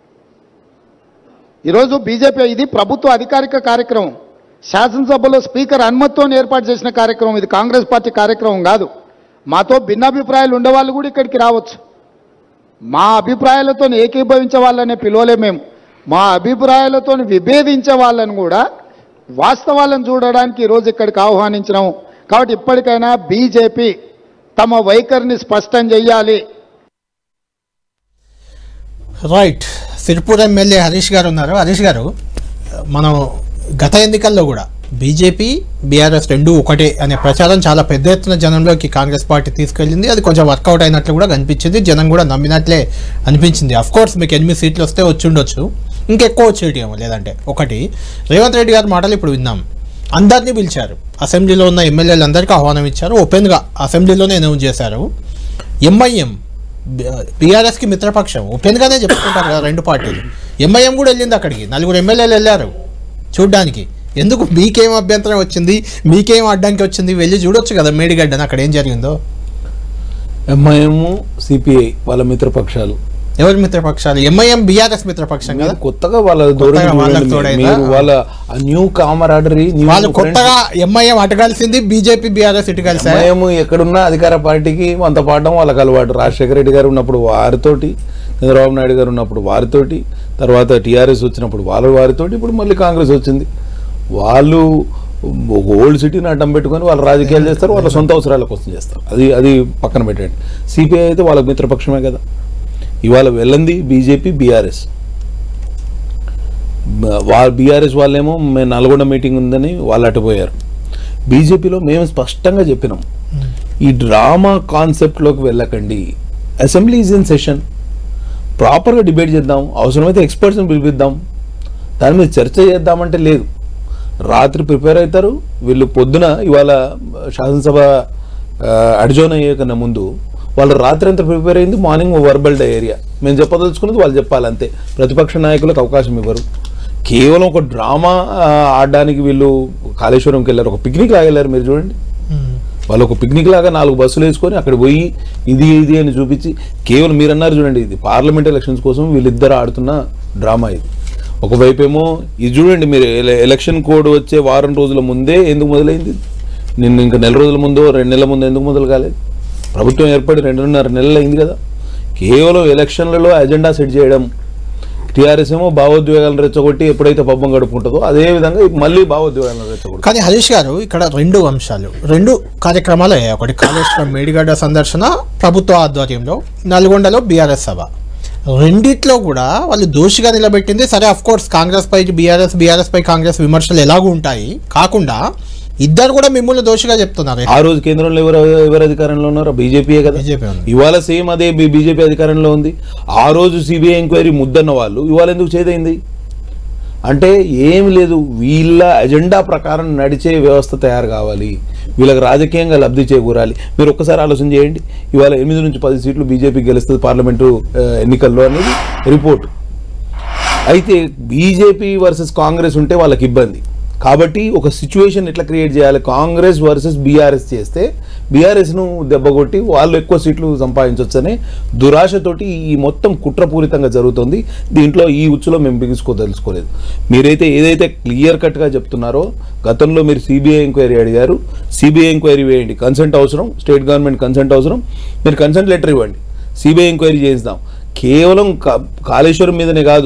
ఈరోజు బీజేపీ ఇది ప్రభుత్వ అధికారిక కార్యక్రమం శాసనసభలో స్పీకర్ అనుమతితో ఏర్పాటు చేసిన కార్యక్రమం ఇది కాంగ్రెస్ పార్టీ కార్యక్రమం కాదు మాతో భిన్నాభిప్రాయాలు ఉండేవాళ్ళు కూడా ఇక్కడికి రావచ్చు మా అభిప్రాయాలతో ఏకీభవించే వాళ్ళనే పిలవలే మేము మా అభిప్రాయాలతో విభేదించే వాళ్ళని కూడా వాస్తవాలను చూడడానికి ఈరోజు ఇక్కడికి ఆహ్వానించినాము కాబట్టి ఇప్పటికైనా బీజేపీ తమ వైఖరిని స్పష్టం చేయాలి రైట్ సిరిపూర్ ఎమ్మెల్యే హరీష్ గారు ఉన్నారు హరీష్ గారు మనం గత ఎన్నికల్లో కూడా బీజేపీ బీఆర్ఎస్ రెండు ఒకటే అనే ప్రచారం చాలా పెద్ద ఎత్తున జనంలోకి కాంగ్రెస్ పార్టీ తీసుకెళ్ళింది అది కొంచెం వర్కౌట్ అయినట్లు కూడా కనిపించింది జనం కూడా నమ్మినట్లే అనిపించింది అఫ్ కోర్స్ మీకు ఎనిమిది సీట్లు వస్తే వచ్చి ఉండొచ్చు ఇంకెక్కువ వచ్చేటివేమో లేదంటే ఒకటి రేవంత్ రెడ్డి గారి మాటలు ఇప్పుడు విన్నాం అందరినీ పిలిచారు అసెంబ్లీలో ఉన్న ఎమ్మెల్యేలు అందరికీ ఆహ్వానం ఇచ్చారు ఓపెన్గా అసెంబ్లీలోనే అనౌన్స్ చేశారు ఎంఐఎం బీఆర్ఎస్కి మిత్రపక్షం ఓపెన్గానే చెప్పుకుంటారు కదా రెండు పార్టీలు ఎంఐఎం కూడా వెళ్ళింది అక్కడికి నలుగురు ఎమ్మెల్యేలు వెళ్ళారు చూడ్డానికి ఎందుకు మీకేం అభ్యంతరం వచ్చింది మీకేం అడ్డంకి వచ్చింది వెళ్ళి చూడొచ్చు కదా మేడిగడ్డని అక్కడ ఏం జరిగిందో ఎంఐఎం సిపిఐ వాళ్ళ మిత్రపక్షాలు ఎవరి మిత్రపక్షాలు ఎంఐఎం బీఆర్ఎస్ మిత్రపక్షం కదా మీరు కొత్తగా వాళ్ళ ధోరణి కొత్తగా వాళ్ళకి చూడండి. తోడైందా? మీరు వాళ్ళ న్యూ కామరాడరీ వాళ్ళు కొత్తగా ఎంఐఎం అటు కలిసింది బీజేపీ బీఆర్ఎస్ ఇటు కలిసారు ఎంఐఎం ఎక్కడున్నా అధికార పార్టీకి వంత పాడడం వాళ్ళకి అలవాటు రాజశేఖర రెడ్డి గారు ఉన్నప్పుడు వారితోటి చంద్రబాబు నాయుడు గారు ఉన్నప్పుడు వారితోటి తర్వాత టీఆర్ఎస్ వచ్చినప్పుడు వాళ్ళ వారితోటి ఇప్పుడు మళ్ళీ కాంగ్రెస్ వచ్చింది వాళ్ళు ఒక ఓల్డ్ సిటీని అడ్డం పెట్టుకొని వాళ్ళు రాజకీయాలు చేస్తారు వాళ్ళ సొంత అవసరాల కోసం చేస్తారు అది అది పక్కన పెట్టండి సిపిఐ అయితే వాళ్ళ మిత్రపక్షమే కదా ఇవాళ వెళ్ళంది బీజేపీ బీఆర్ఎస్ వాళ్ళ బీఆర్ఎస్ వాళ్ళేమో మేము నల్గొండ మీటింగ్ ఉందని వాళ్ళు అటుపోయారు బీజేపీలో మేము స్పష్టంగా చెప్పినాం ఈ డ్రామా కాన్సెప్ట్లోకి వెళ్ళకండి అసెంబ్లీ ఈజ్ ఇన్ సెషన్ ప్రాపర్గా డిబేట్ చేద్దాం అవసరమైతే ఎక్స్పర్ట్స్ని పిలిపిద్దాం దాని మీద చర్చ చేద్దామంటే లేదు రాత్రి ప్రిపేర్ అవుతారు వీళ్ళు పొద్దున ఇవాళ శాసనసభ అడ్జోన్ అయ్యే కన్నా ముందు వాళ్ళు రాత్రి అంతా ప్రిపేర్ అయింది మార్నింగ్ వర్బల్ ఏరియా మేము చెప్పదలుచుకున్నది వాళ్ళు చెప్పాలి అంతే ప్రతిపక్ష నాయకులకు అవకాశం ఇవ్వరు కేవలం ఒక డ్రామా ఆ, ఆడడానికి వీళ్ళు కాళేశ్వరంకి వెళ్ళారు ఒక పిక్నిక్ లాగా వెళ్ళారు మీరు చూడండి వాళ్ళు ఒక పిక్నిక్ లాగా నాలుగు బస్సులు వేసుకొని అక్కడ పోయి ఇది ఇది అని చూపించి కేవలం మీరు అన్నారు చూడండి ఇది పార్లమెంట్ ఎలక్షన్స్ కోసం వీళ్ళిద్దరు ఆడుతున్న డ్రామా ఇది ఒకవైపు ఏమో ఇది చూడండి మీరు ఎల- ఎలక్షన్ కోడ్ వచ్చే వారం రోజుల ముందే ఎందుకు మొదలైంది నిన్న ఇంకా నెల రోజుల ముందు రెండు నెలల ముందు ఎందుకు మొదలు కాలేదు ప్రభుత్వం ఏర్పడి రెండున్నర నెలలు అయింది కదా కేవలం ఎలక్షన్లలో అజెండా సెట్ చేయడం టీఆర్ఎస్ ఏమో భావోద్వేగాలను రెచ్చగొట్టి ఎప్పుడైతే పబ్బం గడుపుకుంటుందో అదే విధంగా మళ్ళీ భావోద్వేగాలను రెచ్చగొట్టి కానీ హరీష్ గారు ఇక్కడ రెండు అంశాలు రెండు కార్యక్రమాలు అయ్యాయి ఒకటి కాళేశ్వరం మేడిగడ్డ సందర్శన ప్రభుత్వ ఆధ్వర్యంలో నల్గొండలో బీఆర్ఎస్ సభ రెండిట్లో కూడా వాళ్ళు దోషిగా నిలబెట్టింది సరే అఫ్ కోర్స్ కాంగ్రెస్ పై బీఆర్ఎస్ బీఆర్ఎస్ పై కాంగ్రెస్ విమర్శలు ఎలాగూ ఉంటాయి కాకుండా ఇద్దరు కూడా మిమ్మల్ని దోషిగా చెప్తున్నారు ఆ రోజు కేంద్రంలో ఎవరు ఎవరు అధికారంలో ఉన్నారో బీజేపీయే కదా బీజేపీ ఉంది. ఇవాళ సేమ్ అదే బీజేపీ అధికారంలో ఉంది ఆ రోజు సిబిఐ ఎంక్వైరీ ముద్దన్న వాళ్ళు ఇవాళ ఎందుకు చేదైంది అంటే ఏమి లేదు వీళ్ళ ఎజెండా ప్రకారం నడిచే వ్యవస్థ తయారు కావాలి వీళ్ళకి రాజకీయంగా లబ్ధి చేకూరాలి మీరు ఒక్కసారి ఆలోచన చేయండి ఇవాళ ఎనిమిది నుంచి పది సీట్లు బీజేపీ గెలుస్తుంది పార్లమెంటు ఆ, ఎన్నికల్లో అనేది రిపోర్ట్ అయితే బీజేపీ వర్సెస్ కాంగ్రెస్ ఉంటే వాళ్ళకి ఇబ్బంది కాబట్టి ఒక సిచ్యువేషన్ ఎట్లా క్రియేట్ చేయాలి కాంగ్రెస్ వర్సెస్ బీఆర్ఎస్ చేస్తే బీఆర్ఎస్ను దెబ్బకొట్టి వాళ్ళు ఎక్కువ సీట్లు సంపాదించవచ్చనే దురాశతోటి ఈ మొత్తం కుట్రపూరితంగా జరుగుతుంది దీంట్లో ఈ ఉచ్చులో మేము బిగుసుకోదలుచుకోలేదు మీరైతే ఏదైతే క్లియర్ కట్గా చెప్తున్నారో గతంలో మీరు సిబిఐ ఎంక్వైరీ అడిగారు సిబిఐ ఎంక్వైరీ వేయండి కన్సెంట్ అవసరం స్టేట్ గవర్నమెంట్ కన్సెంట్ అవసరం మీరు కన్సెంట్ లెటర్ ఇవ్వండి సిబిఐ ఎంక్వైరీ చేయిస్తాం కేవలం కా- కాళేశ్వరం మీదనే కాదు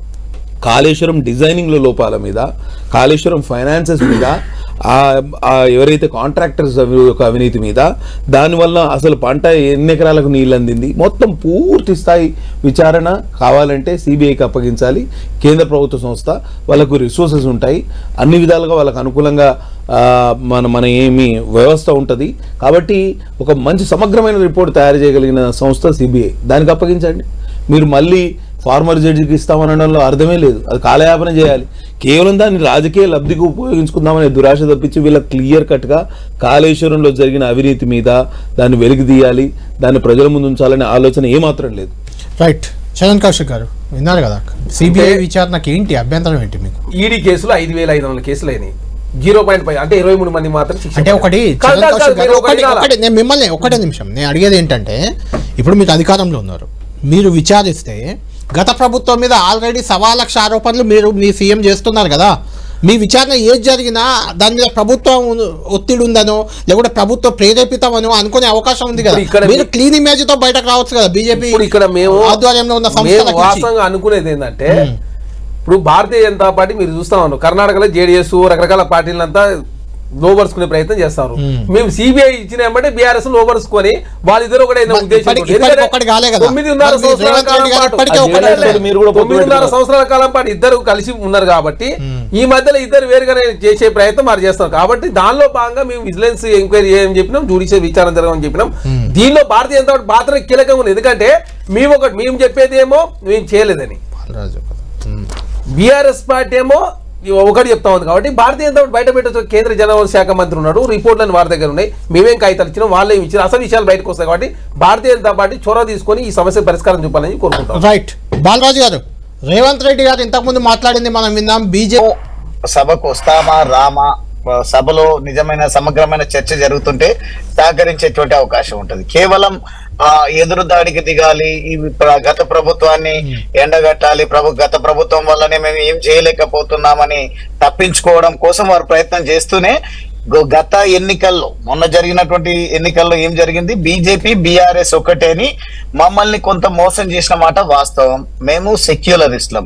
కాళేశ్వరం డిజైనింగ్లో లోపాల మీద కాళేశ్వరం ఫైనాన్సెస్ మీద ఆ ఆ ఎవరైతే కాంట్రాక్టర్స్ అవి యొక్క అవినీతి మీద దానివల్ల అసలు పంట ఎన్ని ఎకరాలకు నీళ్ళు అందింది మొత్తం పూర్తి స్థాయి విచారణ కావాలంటే సిబిఐకి అప్పగించాలి కేంద్ర ప్రభుత్వ సంస్థ వాళ్ళకు రిసోర్సెస్ ఉంటాయి అన్ని విధాలుగా వాళ్ళకు అనుకూలంగా ఆ, మన మన ఏమి వ్యవస్థ ఉంటుంది కాబట్టి ఒక మంచి సమగ్రమైన రిపోర్ట్ తయారు చేయగలిగిన సంస్థ సిబిఐ దానికి అప్పగించండి మీరు మళ్ళీ ఫార్మర్ జడ్జికి ఇస్తామనడంలో అర్థమే లేదు అది కాలయాపన చేయాలి కేవలం దాన్ని రాజకీయ లబ్ధికి ఉపయోగించుకుందామనే దురాశ తప్పించి వీళ్ళ క్లియర్ కట్గా కాళేశ్వరంలో జరిగిన అవినీతి మీద దాన్ని వెలికి తీయాలి దాన్ని ప్రజల ముందు ఉంచాలనే ఆలోచన ఏమాత్రం లేదు రైట్ చరణ్ కౌశిక్ గారు విన్నారు కదా సిబిఐ విచారణకి ఏంటి అభ్యంతరం ఏంటి మీకు ఈడీ కేసులు ఐదు వేల ఐదు వందల కేసులు అయినాయి జీరో పాయింట్ ఫైవ్ అంటే ఇరవై మూడు మంది మాత్రం శిక్ష అంటే ఒకటి కాదు, చరణ్ కాదు, కౌశిక్ కాదు, గారు మీరు ఒకటి ఒకటి ఒకటి నేను మిమ్మల్ని ఒకటే నిమిషం నేను అడిగేది ఏంటంటే ఇప్పుడు మీరు అధికారంలో ఉన్నారు మీరు విచారిస్తే గత ప్రభుత్వం మీద ఆల్రెడీ సవా లక్ష ఆరోపణలు మీరు మీ సీఎం చేస్తున్నారు కదా మీ విచారణ ఏది జరిగినా దాని మీద ప్రభుత్వం ఒత్తిడి ఉందనో లేకుంటే ప్రభుత్వ ప్రేరేపితమనో అనుకునే అవకాశం ఉంది కదా ఇప్పుడు ఇక్కడ మీరు క్లీన్ ఇమేజ్ తో బయటకు రావచ్చు కదా బీజేపీ ఇప్పుడు ఇక్కడ మేము ఆధ్వర్యంలో ఉన్న మేము సంస్థలకు ఇచ్చి. వాస్తవంగా అనుకునేది ఏంటంటే ఇప్పుడు భారతీయ జనతా పార్టీ మీరు చూస్తా ఉన్నాం కర్ణాటకలో జేడీఎస్ రకరకాల పార్టీలంతా లోబరుచుకునే ప్రయత్నం చేస్తారు మేము సిబిఐ ఇచ్చిన వెంబడే బీఆర్ఎస్ లోబరుచుకొని వాళ్ళిద్దరు ఒకటే మరి ఉద్దేశం ఇప్పటికి- ఇప్పటికి ఒక్కటి కాలే కదా. తొమ్మిదిన్నర మరి సంవత్సరాల రేవంత్ కాలం రెడ్డి గారు పాటు ఇప్పటికే అదే ఒకటే లేదు. మీరు కూడా పొత్తు తొమ్మిదిన్నర పెట్టుకున్నారు. సంవత్సరాల కాలం పాటు ఇద్దరు కలిసి ఉన్నారు కాబట్టి ఈ మధ్యలో ఇద్దరు వేరుగానే చేసే ప్రయత్నం మరి చేస్తాం కాబట్టి దానిలో భాగంగా మేము విజిలెన్స్ ఎంక్వైరీ చేయమని చెప్పినాం జుడిషియల్ విచారణ జరగమని చెప్పినాం దీనిలో భారతీయ జనతా పార్టీ పాత్ర కీలకంగా ఉంది ఎందుకంటే మేము ఒకటి మేము చెప్పేది ఏమో మేము చేయలేదని బాలరాజు కదా. ఉమ్. బీఆర్ఎస్ పార్టీ ఏమో ఒకటి చెప్తా ఉంది కాబట్టి భారతీయ జనతా పార్టీ బయట పెట్టచ్చు కేంద్ర జనవరి శాఖ మంత్రి ఉన్నాడు రిపోర్ట్లను వారి దగ్గర ఉన్నాయి మేమేం కాగితాలు ఇచ్చినాం వాళ్ళేం ఇచ్చిన అసలు విషయాలు బయటకు వస్తాయి కాబట్టి భారతీయ జనతా పార్టీ చొరవ తీసుకొని ఈ సమస్య పరిష్కారం చూపాలని కోరుకుంటాం రైట్ బాలరాజు గారు రేవంత్ రెడ్డి గారు ఇంతకుముందు మాట్లాడింది మనం విన్నాం బీజేపీ సభకు వస్తామా రామా ఆ, సభలో నిజమైన సమగ్రమైన చర్చ జరుగుతుంటే సహకరించేటువంటి అవకాశం ఉంటుంది కేవలం ఆ ఎదురు దాడికి దిగాలి ఈ ప్ర- గత ప్రభుత్వాన్ని ఎండగట్టాలి ప్రభు గత ప్రభుత్వం వల్లనే మేము ఏం చేయలేకపోతున్నామని తప్పించుకోవడం కోసం వారు ప్రయత్నం చేస్తూనే గ- గత ఎన్నికల్లో మొన్న జరిగినటువంటి ఎన్నికల్లో ఏం జరిగింది బీజేపీ బీఆర్ఎస్ ఒకటే అని మమ్మల్ని కొంత మోసం చేసిన మాట వాస్తవం మేము సెక్యులరిస్టులం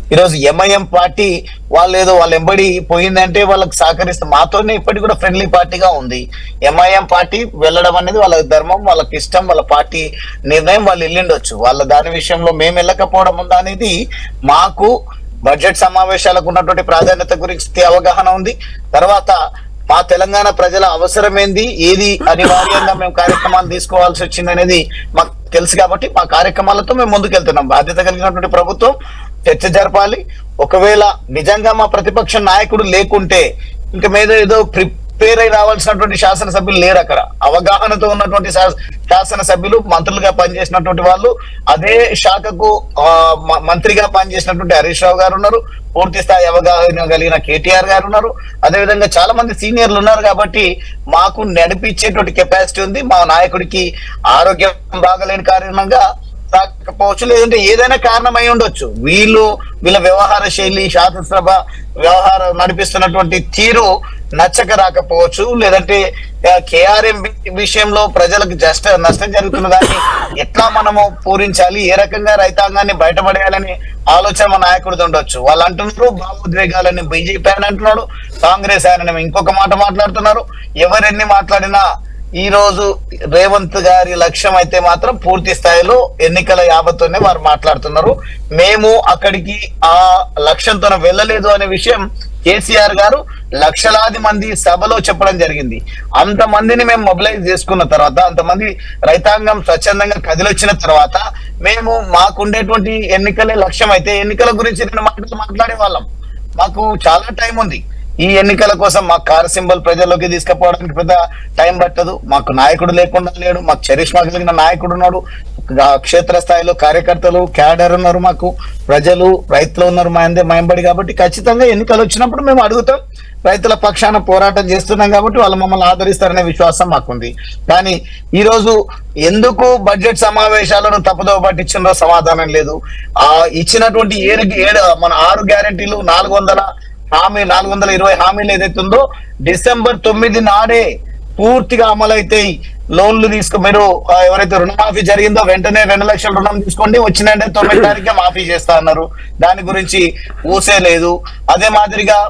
ఈరోజు ఎంఐఎం పార్టీ వాళ్ళు ఏదో వాళ్ళ ఎంబడి పోయిందంటే వాళ్ళకి సహకరిస్తే మాతోనే ఇప్పటికి కూడా ఫ్రెండ్లీ పార్టీగా ఉంది ఎంఐఎం పార్టీ వెళ్ళడం అనేది వాళ్ళ ధర్మం వాళ్ళకి ఇష్టం వాళ్ళ పార్టీ నిర్ణయం వాళ్ళు వెళ్ళిండొచ్చు వాళ్ళ దాని విషయంలో మేము వెళ్ళకపోవడం ఉందా అనేది మాకు బడ్జెట్ సమావేశాలకు ఉన్నటువంటి ప్రాధాన్యత గురించి అవగాహన ఉంది తర్వాత మా తెలంగాణ ప్రజల అవసరం ఏంది ఏది అనివార్యంగా మేము కార్యక్రమాలు తీసుకోవాల్సి వచ్చింది అనేది మాకు తెలుసు కాబట్టి మా కార్యక్రమాలతో మేము ముందుకెళ్తున్నాం బాధ్యత కలిగినటువంటి ప్రభుత్వం చర్చ జరపాలి ఒకవేళ నిజంగా మా ప్రతిపక్ష నాయకుడు లేకుంటే ఇంకా మీద ఏదో ప్రిపేర్ అయి రావాల్సినటువంటి శాసనసభ్యులు లేరు అక్కడ అవగాహనతో ఉన్నటువంటి శా- శాసనసభ్యులు మంత్రులుగా పనిచేసినటువంటి వాళ్ళు అదే శాఖకు ఆ, మ- మంత్రిగా పనిచేసినటువంటి హరీష్ రావు గారు ఉన్నారు పూర్తి స్థాయి అవగాహన కలిగిన కేటీఆర్ గారు ఉన్నారు అదేవిధంగా చాలా మంది సీనియర్లు ఉన్నారు కాబట్టి మాకు నడిపించేటువంటి కెపాసిటీ ఉంది మా నాయకుడికి ఆరోగ్యం బాగలేని కారణంగా రాకపోవచ్చు లేదంటే ఏదైనా కారణం అయి ఉండొచ్చు వీళ్ళు వీళ్ళ వ్యవహార శైలి శాసనసభ వ్యవహారం నడిపిస్తున్నటువంటి తీరు నచ్చక రాకపోవచ్చు లేదంటే కేఆర్ఎం విషయంలో ప్రజలకు జస్ట్ నష్టం జరుగుతున్న దాన్ని ఎట్లా మనము పూరించాలి ఏ రకంగా రైతాంగాన్ని బయటపడేయాలని ఆలోచన మా నాయకుడిది ఉండొచ్చు వాళ్ళు అంటున్నారు భావోద్వేగాలని బీజేపీ అని అంటున్నాడు కాంగ్రెస్ ఆయన ఇంకొక మాట మాట్లాడుతున్నారు ఎవరెన్ని మాట్లాడినా ఈ రోజు రేవంత్ గారి లక్ష్యం అయితే మాత్రం పూర్తి స్థాయిలో ఎన్నికల యాభతోనే వారు మాట్లాడుతున్నారు మేము అక్కడికి ఆ లక్ష్యంతో వెళ్ళలేదు అనే విషయం కేసీఆర్ గారు లక్షలాది మంది సభలో చెప్పడం జరిగింది అంత మందిని మేము మొబిలైజ్ చేసుకున్న తర్వాత అంతమంది రైతాంగం స్వచ్ఛందంగా కదిలొచ్చిన తర్వాత మేము మాకుండేటువంటి ఎన్నికలే లక్ష్యం అయితే ఎన్నికల గురించి రెండు మాటలు మాట్లాడే వాళ్ళం మాకు చాలా టైం ఉంది ఈ ఎన్నికల కోసం మా కార్ సింబల్ ప్రజల్లోకి తీసుకుపోవడానికి పెద్ద టైం పట్టదు మాకు నాయకుడు లేకుండా లేడు మాకు చరిష్మా కలిగిన నాయకుడు ఉన్నాడు ఆ క్షేత్ర స్థాయిలో కార్యకర్తలు క్యాడర్ ఉన్నారు మాకు ప్రజలు రైతులు ఉన్నారు మా అందే మయంబడి కాబట్టి ఖచ్చితంగా ఎన్నికలు వచ్చినప్పుడు మేము అడుగుతాం రైతుల పక్షాన పోరాటం చేస్తున్నాం కాబట్టి వాళ్ళు మమ్మల్ని ఆదరిస్తారనే విశ్వాసం మాకుంది కానీ ఈ రోజు ఎందుకు బడ్జెట్ సమావేశాలను తప్పుదోవ పట్టించిందో సమాధానం లేదు ఆ ఇచ్చినటువంటి ఏడు ఏడు మన ఆరు గ్యారెంటీలు నాలుగు వందల హామీ నాలుగు వందల ఇరవై హామీలు ఏదైతే ఉందో డిసెంబర్ తొమ్మిది నాడే పూర్తిగా అమలైతాయి లోన్లు తీసుకో మీరు ఆ, ఎవరైతే రుణమాఫీ జరిగిందో వెంటనే రెండు లక్షల రుణం తీసుకోండి వచ్చినంటే తొమ్మిది తారీఖే మాఫీ చేస్తా అన్నారు దాని గురించి ఊసే లేదు అదే మాదిరిగా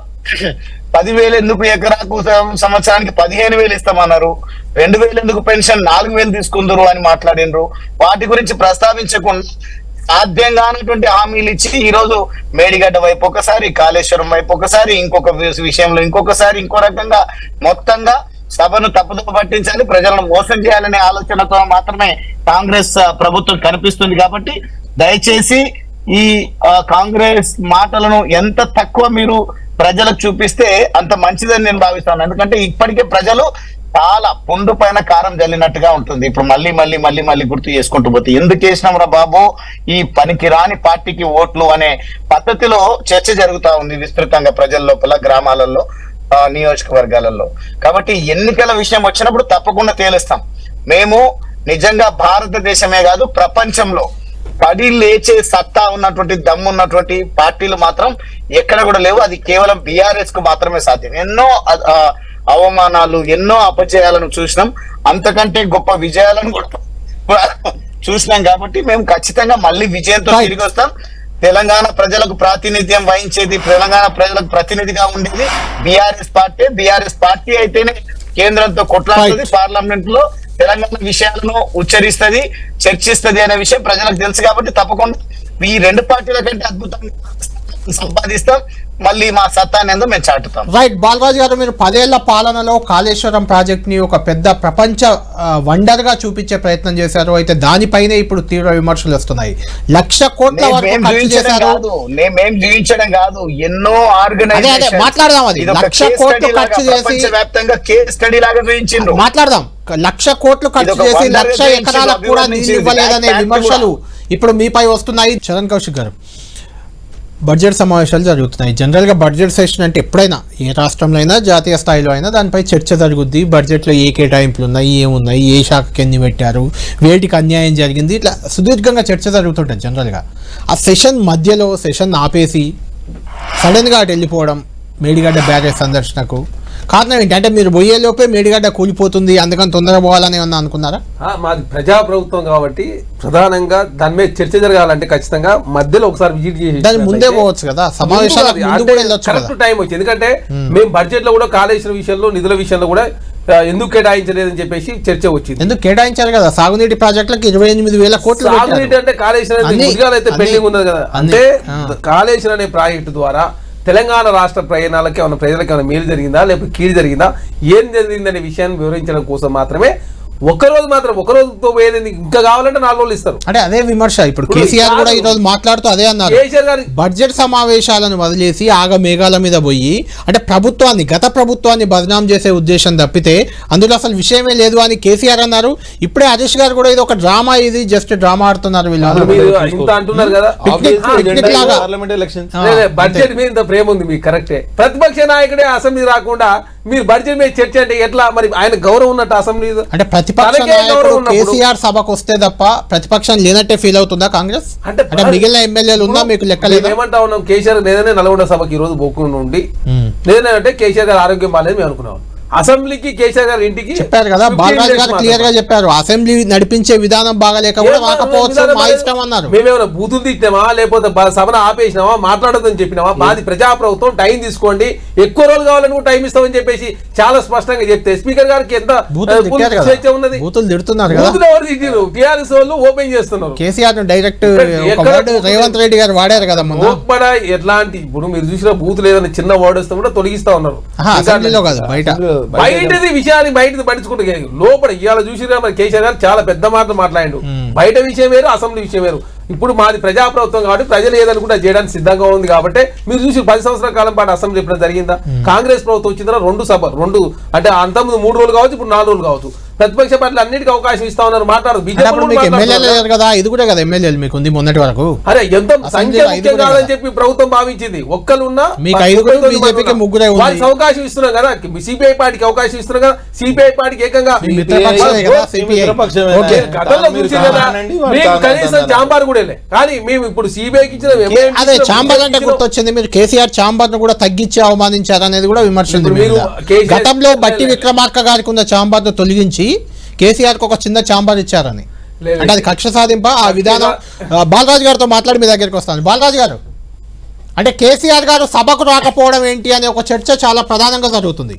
పదివేలు ఎందుకు ఎకరాకు సం- సంవత్సరానికి పదిహేను వేలు ఇస్తామన్నారు రెండు వేలు ఎందుకు పెన్షన్ నాలుగు వేలు తీసుకుందరు అని మాట్లాడినరు వాటి గురించి ప్రస్తావించకుండా సాధ్యం కానటువంటి హామీలు ఇచ్చి ఈ రోజు మేడిగడ్డ వైపు ఒకసారి కాళేశ్వరం వైపు ఒకసారి ఇంకొక వి- విషయంలో ఇంకొకసారి ఇంకో రకంగా మొత్తంగా సభను తప్పుదో పట్టించాలి ప్రజలను మోసం చేయాలనే ఆలోచనతో మాత్రమే కాంగ్రెస్ ఆ, ప్రభుత్వం కనిపిస్తుంది కాబట్టి దయచేసి ఈ ఆ, కాంగ్రెస్ మాటలను ఎంత తక్కువ మీరు ప్రజలకు చూపిస్తే అంత మంచిదని నేను భావిస్తాను ఎందుకంటే ఇప్పటికే ప్రజలు చాలా పుండు పైన కారం జల్లినట్టుగా ఉంటుంది ఇప్పుడు మళ్ళీ మళ్ళీ మళ్ళీ మళ్ళీ గుర్తు చేసుకుంటూ పోతే ఎందుకు వేసినాం రా బాబు ఈ పనికి రాని పార్టీకి ఓట్లు అనే పద్ధతిలో చర్చ జరుగుతా ఉంది విస్తృతంగా ప్రజల లోపల గ్రామాలలో ఆ, నియోజకవర్గాలలో కాబట్టి ఎన్నికల విషయం వచ్చినప్పుడు తప్పకుండా తేలుస్తాం మేము నిజంగా భారతదేశమే కాదు ప్రపంచంలో పడి లేచే సత్తా ఉన్నటువంటి దమ్ము ఉన్నటువంటి పార్టీలు మాత్రం ఎక్కడ కూడా లేవు అది కేవలం బీఆర్ఎస్ కు మాత్రమే సాధ్యం ఎన్నో అ- ఆ, అవమానాలు ఎన్నో అపజయాలను చూసినాం అంతకంటే గొప్ప విజయాలను కూడా చూసినాం కాబట్టి మేము ఖచ్చితంగా మళ్ళీ విజయంతో Right. తిరిగి వస్తాం తెలంగాణ ప్రజలకు ప్రాతినిధ్యం వహించేది తెలంగాణ ప్రజలకు ప్రతినిధిగా ఉండేది బీఆర్ఎస్ పార్టీ బీఆర్ఎస్ పార్టీ అయితేనే కేంద్రంతో కొట్లాడుతుంది Right. పార్లమెంట్ లో తెలంగాణ విషయాలను ఉచ్చరిస్తది చర్చిస్తది అనే విషయం ప్రజలకు తెలుసు కాబట్టి తప్పకుండా ఈ రెండు పార్టీల కంటే అద్భుతంగా సంపాదిస్తాం మళ్ళీ మా సత్తాన్ని ఏందో మేము చాటుతాం రైట్ బాలరాజు గారు మీరు పదేళ్ల పాలనలో కాళేశ్వరం ప్రాజెక్ట్ ని ఒక పెద్ద ప్రపంచ వండర్ గా చూపించే ప్రయత్నం చేశారు అయితే దానిపైనే ఇప్పుడు తీవ్ర విమర్శలు వస్తున్నాయి లక్ష కోట్ల నే- వరకు మేం ఖర్చు జీవించడం చేశారు కాదు నే- మేం జీవించడం కాదు ఎన్నో అదే, ఆర్గనైజేషన్ అదే, మాట్లాడదాం అది. లక్ష కోట్లు ఖర్చు చేసి- వ్యాప్తంగా కేస్ స్టడీ లాగా చూపించిండ్రు మాట్లాడదాం లక్ష కోట్లు ఖర్చు ఇదొక చేసి wonder లక్ష గా ఎకరాలకు కూడా అభివర్ణించింది. నీళ్లు ఇవ్వలేదనే Fact విమర్శలు ఇప్పుడు మీపై వస్తున్నాయి చరణ్ కౌశిక్ గారు బడ్జెట్ సమావేశాలు జరుగుతున్నాయి జనరల్గా బడ్జెట్ సెషన్ అంటే ఎప్పుడైనా ఏ రాష్ట్రంలో అయినా జాతీయ స్థాయిలో అయినా దానిపై చర్చ జరుగుద్ది బడ్జెట్లో ఏ కేటాయింపులు ఉన్నాయి ఏమున్నాయి ఏ శాఖకి ఎన్ని పెట్టారు వేటికి అన్యాయం జరిగింది ఇట్లా సుదీర్ఘంగా చర్చ జరుగుతుంటుంది జనరల్గా ఆ సెషన్ మధ్యలో సెషన్ ఆపేసి సడన్గా అటు వెళ్ళిపోవడం మేడిగడ్డ బ్యారేజ్ సందర్శనకు కారణం ఏంటి అంటే మీరు పోయే లోపే మేడిగడ్డ కూలిపోతుంది అందుకని తొందరగా పోవాలని ఏమన్నా అనుకున్నారా ఆ, మాది ప్రజా ప్రభుత్వం కాబట్టి ప్రధానంగా దాని మీద చర్చ జరగాలంటే ఖచ్చితంగా మధ్యలో ఒకసారి విజిట్ చేసి దాని ముందే పోవచ్చు కదా సమావేశాలకు ముందు కూడా వెళ్ళొచ్చు కదా కరెక్ట్ టైం వచ్చింది ఎందుకంటే మేము బడ్జెట్ లో కూడా కాళేశ్వరం విషయంలో నిధుల విషయంలో కూడా ఆ, ఎందుకు కేటాయించలేదని చెప్పేసి చర్చ వచ్చింది ఎందుకు కేటాయించారు కదా సాగునీటి ప్రాజెక్టులకు ఇరవై ఎనిమిది వేల కోట్లు పెట్టారు. సాగునీటి అంటే కాళేశ్వరం అన్ని- ముదిగాలు అయితే అన్ని- పెండింగ్ ఉన్నది కదా అన్ని- అంటే ఆ. కాళేశ్వరం అనే ప్రాజెక్టు ద్వారా తెలంగాణ రాష్ట్ర ప్రయాణాలకి ఏమైనా ప్రజలకు ఏమైనా మేలు జరిగిందా లేకపోతే కీడు జరిగిందా ఏం జరిగిందనే విషయాన్ని వివరించడం కోసం మాత్రమే ఒక్క రోజు మాత్రం ఒక రోజుతో పోయేది ఇంకా కావాలంటే నాలుగు రోజులు ఇస్తారు అంటే అదే విమర్శ ఇప్పుడు ఇప్పుడు కేసీఆర్ కూడా కాదు. ఈ రోజు మాట్లాడుతూ అదే అన్నారు కేసీఆర్ గారి బడ్జెట్ సమావేశాలను వదిలేసి ఆగ మేఘాల మీద పోయి అంటే ప్రభుత్వాన్ని గత ప్రభుత్వాన్ని బదనాం చేసే ఉద్దేశం తప్పితే అందులో అసలు విషయమే లేదు అని కేసీఆర్ అన్నారు ఇప్పుడే హరీష్ గారు కూడా ఇది ఒక డ్రామా ఇది జస్ట్ డ్రామా ఆడుతున్నారు ఇప్పుడు వీళ్ళు మీరు ఇంత అంటున్నారు కదా పిక్నిక్- ఆ, పిక్నిక్ ఇప్పుడు లాగా. పార్లమెంట్ ఎలక్షన్ ఆ, లే, లే, అంతే. బడ్జెట్ మీద ఇంత ప్రేమ ఉంది మీకు కరెక్టే ప్రతిపక్ష నాయకుడే అసెంబ్లీ రాకుండా మీరు బడ్జెట్ మీద చర్చ అంటే ఎట్లా మరి ఆయన గౌరవం ఉన్నట్టు అసెంబ్లీ అంటే ప్రతిపక్ష తనకే నాయకుడు గౌరవం ఉన్నప్పుడు- కేసీఆర్ సభకు వస్తే తప్ప ప్రతిపక్షం లేనట్టే ఫీల్ అవుతుందా కాంగ్రెస్ అంటే అంటే మిగిలిన ఎమ్మెల్యేలు ఉన్నా మీకు లెక్కలేదు మేము ఏమంటా ఉన్నాం కేసీఆర్ లేదనే నల్గొండ సభకి ఈ రోజు పోకుండా ఉండి లేదనే అంటే కేసీఆర్ గారు ఆరోగ్యం బాగాలేదు మేము అనుకున్నాం అసెంబ్లీకి కేసీఆర్ గారి ఇంటికి చెప్పారు కదా 15 బాలరాజు days గారు మాత్రం. క్లియర్ గా చెప్పారు అసెంబ్లీ నడిపించే విధానం బాగాలేక కూడా ఏం రాకపోవచ్చు విధానం మా లేదు. ఇష్టం అన్నారు మేమేమైనా బూతులు తిట్టినామా లేకపోతే బ- సభను ఆపేసినామా మాట్లాడొద్దని చెప్పినామా మాది ప్రజా ప్రభుత్వం టైం తీసుకోండి ఎక్కువ రోజులు కావాలని కూడా టైం ఇస్తామని చెప్పేసి చాలా స్పష్టంగా చెప్తే స్పీకర్ గారికి ఎంత బూతులు ఆ, తిట్టారు కదా స్వేచ్ఛ ఉన్నది బూతులు తిడుతున్నారు కదా బూతులు ఎవరు తిట్టిరు టిఆర్ఎస్ వాళ్ళు ఓపెన్ చేస్తున్నారు కేసీఆర్ ను డైరెక్ట్ ఇక్కడ ఒక ఎక్కడ వర్డ్ రేవంత్ రెడ్డి గారు వాడారు కదా మొన్న లోపల ఎట్లాంటి ఇప్పుడు మీరు చూసిన బూతులు ఏదైనా చిన్న వర్డ్ వస్తే కూడా తొలగిస్తా ఉన్నారు ఆహా, అసెంబ్లీలో కాదు బయట బయటది విషయాన్ని బయటది పట్టించుకుంటే లోపల ఇవాళ చూసిరా మరి కేసీఆర్ గారు చాలా పెద్ద మాటలు మాట్లాడిండు బయట విషయం వేరు అసెంబ్లీ విషయం వేరు ఇప్పుడు మాది ప్రజాప్రభుత్వం కాబట్టి ప్రజలు ఏదనుకుంటే అది చేయడానికి సిద్ధంగా ఉంది కాబట్టి మీరు చూసి పది సంవత్సరాల కాలం పాటు అసెంబ్లీ ఎప్పుడు జరిగిందా కాంగ్రెస్ ప్రభుత్వం వచ్చిన తర్వాత రెండు సభ రెండు అంటే అంతకుముందు మూడు రోజులు కావచ్చు ఇప్పుడు నాలుగు రోజులు కావచ్చు ప్రతిపక్ష పార్టీలు అన్నిటికీ అవకాశం ఇస్తా ఉన్నారు మాట్లాడదు అంటే అప్పుడు మీకు బీజేపీ ఎమ్మెల్యేలు లేరు కదా ఇది కూడా కదా ఎమ్మెల్యేలు మీకు ఉంది మొన్నటి వరకు అరే ఎంత సంఖ్య అసెంబ్లీలో ముఖ్యం ఐదుగురే కాదని కదా. చెప్పి ప్రభుత్వం భావించింది ఒక్కరున్నా మీకు ఐదుగురు, ముప్పై తొమ్మిది బీజేపీకి మంది ముగ్గురే ఉంది. వాళ్ళకి అవకాశం ఇస్తున్నాం కదా సిపిఐ పార్టీకి అవకాశం ఇస్తున్నాం కదా సిపిఐ పార్టీకి ఏకంగా మీ మిత్రపక్షమే కదా సిపిఐ మిత్రపక్షమే. ఓకే గతంలో మీరు చూసి కదా కాదనండి, వారు మీకు కాదనండి. కనీసం చాంబార్ కూడా వెళ్ళే కానీ మేము ఇప్పుడు సిబిఐకి ఇచ్చిన MIM కి అదే ఇచ్చిన, చాంబర్ అంటే ఇచ్చిన- గుర్తొచ్చింది మీరు కేసీఆర్ చాంబర్ ను కూడా తగ్గించి అవమానించారు అనేది కూడా విమర్శ ఉంది ఇప్పుడు మీ మీరు మీద. కేసీఆర్ గతంలో బట్టి లేదు. విక్రమార్క గారికి ఉన్న చాంబర్ ను తొలగించి కేసీఆర్ కు ఒక చిన్న చాంబర్ ఇచ్చారని లేదు. అంటే అది కక్ష సాధింప ఆ విధానం ఆ, బాలరాజు గారితో మాట్లాడి మీ దగ్గరికి వస్తాను బాలరాజు గారు అంటే కేసీఆర్ గారు సభకు రాకపోవడం ఏంటి అనే ఒక చర్చ చాలా ప్రధానంగా జరుగుతుంది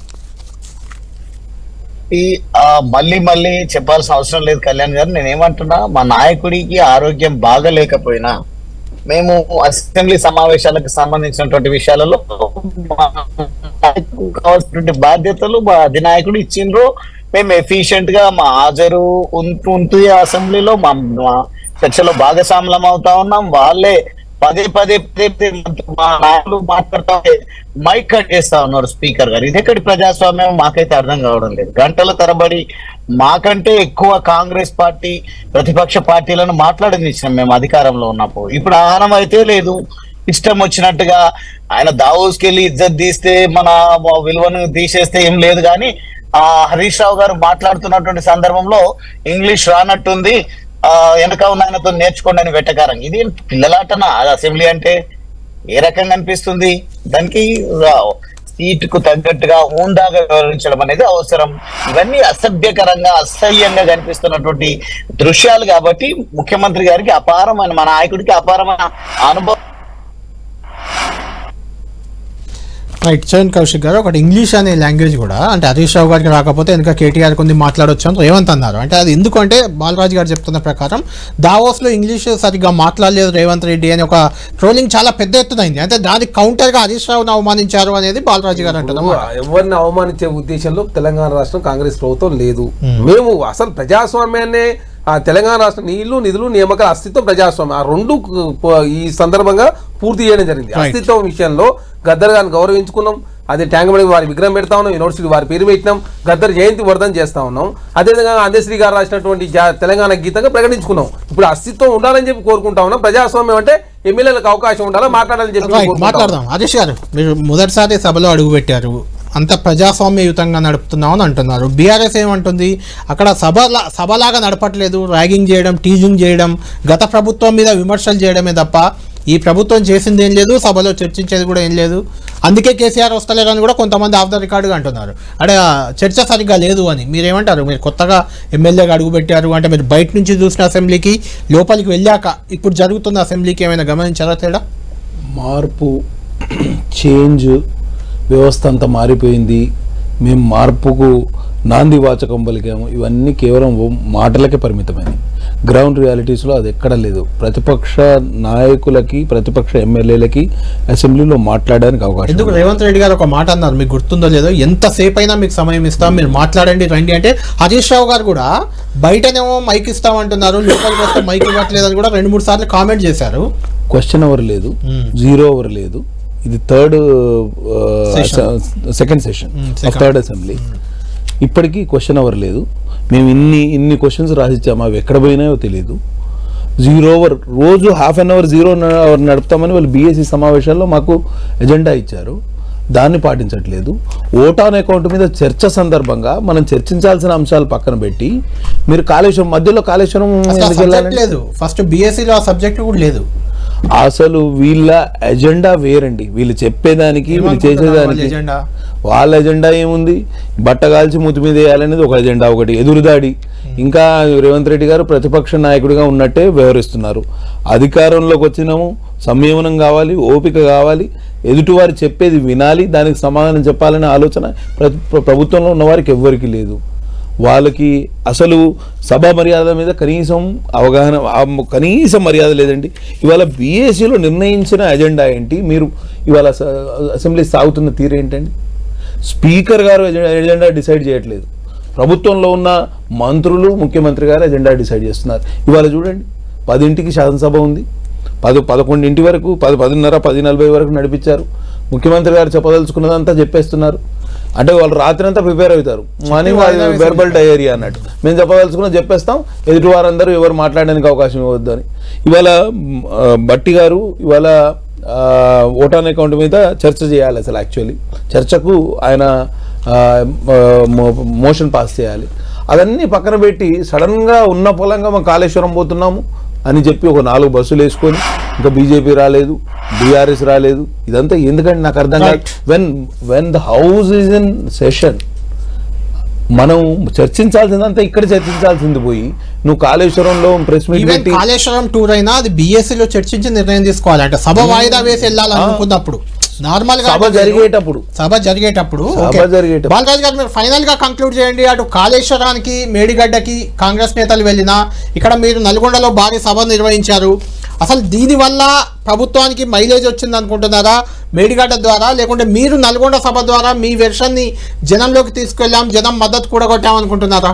ఈ ఆ, మళ్ళీ మళ్ళీ చెప్పాల్సిన అవసరం లేదు కళ్యాణ్ గారు నేను ఏమంటున్నా మా నాయకుడికి ఆరోగ్యం బాగలేకపోయినా మేము అసెంబ్లీ సమావేశాలకు సంబంధించినటువంటి విషయాలలో మా నాయకుడికి కావాల్సినటువంటి బాధ్యతలు మా అధినాయకుడు ఇచ్చిండ్రు మేము ఎఫిషియెంట్ గా మా హాజరు ఉంటూ ఉంటుంది అసెంబ్లీలో మా మా చర్చలో భాగస్వాములం అవుతా ఉన్నాం వాళ్ళే పదే పదే పదే పదే మా నాయకులు మాట్లాడుతా ఉంటే మైక్ కట్ చేస్తా ఉన్నారు స్పీకర్ గారు ఇది ఎక్కడి ప్రజాస్వామ్యం మాకైతే అర్థం కావడం లేదు గంటల తరబడి మాకంటే ఎక్కువ కాంగ్రెస్ పార్టీ ప్రతిపక్ష పార్టీలను మాట్లాడనిచ్చినాం మేము అధికారంలో ఉన్నప్పుడు ఇప్పుడు ఆహారం అయితే లేదు ఇష్టం వచ్చినట్టుగా ఆయన దావోస్కి వెళ్ళి ఇజ్జత్ తీస్తే మన విలువను తీసేస్తే ఏం లేదు కానీ ఆ హరీష్ రావు గారు మాట్లాడుతున్నటువంటి సందర్భంలో ఇంగ్లీష్ రానట్టుంది ఆ వెనక ఉన్న ఆయనతో నేర్చుకోండి అని వెట్టకారం ఇది పిల్లలాటన అది అసెంబ్లీ అంటే ఏ రకంగా అనిపిస్తుంది దానికి సీట్ కు తగ్గట్టుగా హోందాగా వివరించడం అనేది అవసరం ఇవన్నీ అసభ్యకరంగా అసహ్యంగా కనిపిస్తున్నటువంటి దృశ్యాలు కాబట్టి ముఖ్యమంత్రి గారికి అపారమైన మన నాయకుడికి అపారమైన అనుభవం రైట్ చరణ్ కౌశిక్ గారు ఒకటి ఇంగ్లీష్ అనే లాంగ్వేజ్ కూడా అంటే హరీష్ రావు గారికి రాకపోతే ఇంకా కేటీఆర్ కొంది మాట్లాడొచ్చు అని రేవంత్ అన్నారు అంటే అది ఎందుకంటే బాలరాజు గారు చెప్తున్న ప్రకారం దావోస్లో ఇంగ్లీష్ సరిగ్గా మాట్లాడలేదు రేవంత్ రెడ్డి అని ఒక ట్రోలింగ్ చాలా పెద్ద ఎత్తున అయింది అంటే దానికి కౌంటర్గా హరీష్ రావును అవమానించారు అనేది బాలరాజు గారు అంటున్నారు ఎవరిని అవమానించే ఉద్దేశంలో తెలంగాణ రాష్ట్రం కాంగ్రెస్ ప్రభుత్వం లేదు మేము అసలు ప్రజాస్వామ్యాన్ని ఆ తెలంగాణ రాష్ట్రం నీళ్లు నిధులు నియామకాల అస్తిత్వం ప్రజాస్వామ్యం ఆ రెండు కు- ఈ సందర్భంగా పూర్తి చేయడం జరిగింది Right. అస్తిత్వం విషయంలో గద్దర్ గారిని గౌరవించుకున్నాం అదే ట్యాంక్ వారి విగ్రహం పెడతా ఉన్నాం యూనివర్సిటీ వారి పేరు పెట్టినాం గద్దర్ జయంతి వర్ధన్ చేస్తా ఉన్నాం అదేవిధంగా అందశ్రీ గారు రాసినటువంటి జా- తెలంగాణ గీతంగా ప్రకటించుకున్నాం ఇప్పుడు అస్తిత్వం ఉండాలని చెప్పి కోరుకుంటా ఉన్నాం ప్రజాస్వామ్యం అంటే ఎమ్మెల్యేలకు అవకాశం ఉండాలా మాట్లాడాలని చెప్పి రైట్ కోరుకుంటా ఉన్నాం. మాట్లాడదాం హరీష్ గారు మీరు మొదటిసారి సభలో అడుగుపెట్టారు అంత ప్రజాస్వామ్యయుతంగా నడుపుతున్నామని అంటున్నారు బీఆర్ఎస్ ఏమంటుంది అక్కడ సభ సభలాగా నడపట్లేదు ర్యాగింగ్ చేయడం టీజింగ్ చేయడం గత ప్రభుత్వం మీద విమర్శలు చేయడమే తప్ప ఈ ప్రభుత్వం చేసింది ఏం లేదు సభలో చర్చించేది కూడా ఏం లేదు అందుకే కేసీఆర్ వస్తలేరని కూడా కొంతమంది ఆఫ్ ద రికార్డుగా అంటున్నారు అంటే ఆ చర్చ సరిగ్గా లేదు అని మీరేమంటారు మీరు కొత్తగా ఎమ్మెల్యేగా అడుగుపెట్టారు అంటే మీరు బయట నుంచి చూసిన అసెంబ్లీకి లోపలికి వెళ్ళాక ఇప్పుడు జరుగుతున్న అసెంబ్లీకి ఏమైనా గమనించారా తేడా మార్పు చేంజ్ వ్యవస్థ అంతా మారిపోయింది మేము మార్పుకు నాంది వాచకం పలికాము ఇవన్నీ కేవలం ఓ మాటలకే పరిమితమైనవి గ్రౌండ్ రియాలిటీస్లో అది ఎక్కడ లేదు ప్రతిపక్ష నాయకులకి ప్రతిపక్ష ఎమ్మెల్యేలకి అసెంబ్లీలో మాట్లాడడానికి అవకాశం ఎందుకు ఉంది. రేవంత్ రెడ్డి గారు ఒక మాట అన్నారు మీకు గుర్తుందో లేదో ఎంతసేపు అయినా మీకు సమయం ఇస్తాం మీరు మాట్లాడండి రండి అంటే హరీష్ రావు గారు కూడా బయటనేమో మైక్ ఇస్తామంటున్నారు లోపలికి వస్తే మైక్ ఇవ్వట్లేదని కూడా రెండు మూడు సార్లు కామెంట్ చేశారు క్వశ్చన్ అవర్ లేదు Hmm. జీరో అవర్ లేదు ఇది third Session. Second session Hmm, of second. Third assembly ఇప్పటికీ క్వశ్చన్ అవర్ లేదు మేము ఇన్ని ఇన్ని క్వశ్చన్స్ రాసిచ్చాము అవి ఎక్కడ పోయినాయో తెలియదు జీరో అవర్ రోజు half an hour zero hour నడుపుతామని వాళ్ళు బీఎస్సీ సమావేశాల్లో మాకు ఎజెండా ఇచ్చారు దాన్ని పాటించట్లేదు ఓటాన్ అకౌంట్ మీద చర్చ సందర్భంగా మనం చర్చించాల్సిన అంశాలు పక్కన పెట్టి మీరు కాళేశ్వరం మధ్యలో కాళేశ్వరం అసలు ఎందుకు సబ్జెక్ట్ వెళ్ళాలండి? లేదు ఫస్ట్ బీఎస్సీలో ఆ సబ్జెక్ట్ కూడా లేదు అసలు వీళ్ళ ఎజెండా వేరండి వీళ్ళు చెప్పేదానికి వీళ్ళు ఏమనుకుంటున్నారు వాళ్ళ చేసేదానికి ఎజెండా? వాళ్ళ ఎజెండా ఏముంది బట్ట కాల్చి మూతి మీద వేయాలనేది ఒక ఎజెండా ఒకటి ఎదురుదాడి ఇంకా రేవంత్ రెడ్డి గారు ప్రతిపక్ష నాయకుడిగా ఉన్నట్టే వ్యవహరిస్తున్నారు అధికారంలోకి వచ్చినాము సంయమనం కావాలి ఓపిక కావాలి ఎదుటివారు చెప్పేది వినాలి దానికి సమాధానం చెప్పాలనే ఆలోచన ప్రతి ప్ర- ప్రభుత్వంలో ఉన్న వారికి ఎవ్వరికీ లేదు వాళ్ళకి అసలు సభ మర్యాద మీద కనీసం అవగాహన ఆ మ- కనీసం మర్యాద లేదండి ఇవాళ బీఏసీలో నిర్ణయించిన ఎజెండా ఏంటి మీరు ఇవాళ స- అసెంబ్లీ సాగుతున్న తీరు ఏంటండి స్పీకర్ గారు ఎజెండా ఎజెండా డిసైడ్ చేయట్లేదు ప్రభుత్వంలో ఉన్న మంత్రులు ముఖ్యమంత్రి గారు ఎజెండా డిసైడ్ చేస్తున్నారు ఇవాళ చూడండి పదింటికి శాసనసభ ఉంది పది పదకొండింటి వరకు పది పదిన్నర పది నలభై వరకు నడిపించారు ముఖ్యమంత్రి గారు చెప్పదలుచుకున్నదంతా చెప్పేస్తున్నారు అంటే వాళ్ళు రాత్రి అంతా ప్రిపేర్ అవుతారు మార్నింగ్ వాయిదా వేసి వెర్బల్ డయేరీ అన్నట్టు మేము చెప్పదలుచుకున్న చెప్పేస్తాం ఎదుటి వారందరూ ఎవరు మాట్లాడడానికి అవకాశం ఇవ్వద్దు అని ఇవాళ మ్, ఆ, బట్టి గారు ఇవాళ ఆ, ఓటాన్ అకౌంట్ మీద చర్చ చేయాలి అసలు యాక్చువల్లీ చర్చకు ఆయన ఆ, మో- మోషన్ పాస్ చేయాలి అవన్నీ పక్కన పెట్టి సడన్గా ఉన్న పొలంగా మనం కాళేశ్వరం పోతున్నాము అని చెప్పి ఒక నాలుగు బస్సులు వేసుకొని ఇంకా బీజేపీ రాలేదు బీఆర్ఎస్ రాలేదు ఇదంతా ఎందుకంటే నాకు అర్థం కాదు Right. When when the house is in session మనం చర్చించాల్సిందంతా ఇక్కడ చర్చించాల్సింది పోయి నువ్వు కాళేశ్వరంలో ప్రెస్ మీట్ ఈవెన్ పెట్టి కాళేశ్వరం టూర్ అయినా అది BSc లో చర్చించి నిర్ణయం తీసుకోవాలి అంటే సభ వాయిదా వేసి వెళ్ళాలనుకున్నప్పుడు నార్మల్ గా సభ అంటే మీరు- జరిగేటప్పుడు సభ జరిగేటప్పుడు సభ ఓకే. జరిగేటప్పుడు. బాలరాజు గారు మీరు ఫైనల్ గా కంక్లూడ్ చేయండి అటు కాళేశ్వరానికి మేడిగడ్డకి కాంగ్రెస్ నేతలు వెళ్ళినా ఇక్కడ మీరు నల్గొండలో భారీ సభ నిర్వహించారు అసలు దీని వల్ల ప్రభుత్వానికి మైలేజ్ వచ్చింది అనుకుంటున్నారా మేడిగడ్డ ద్వారా లేకుంటే మీరు నల్గొండ సభ ద్వారా మీ వెర్షన్ ని జనంలోకి తీసుకెళ్ళాం జనం మద్దతు కూడగొట్టాం అనుకుంటున్నారా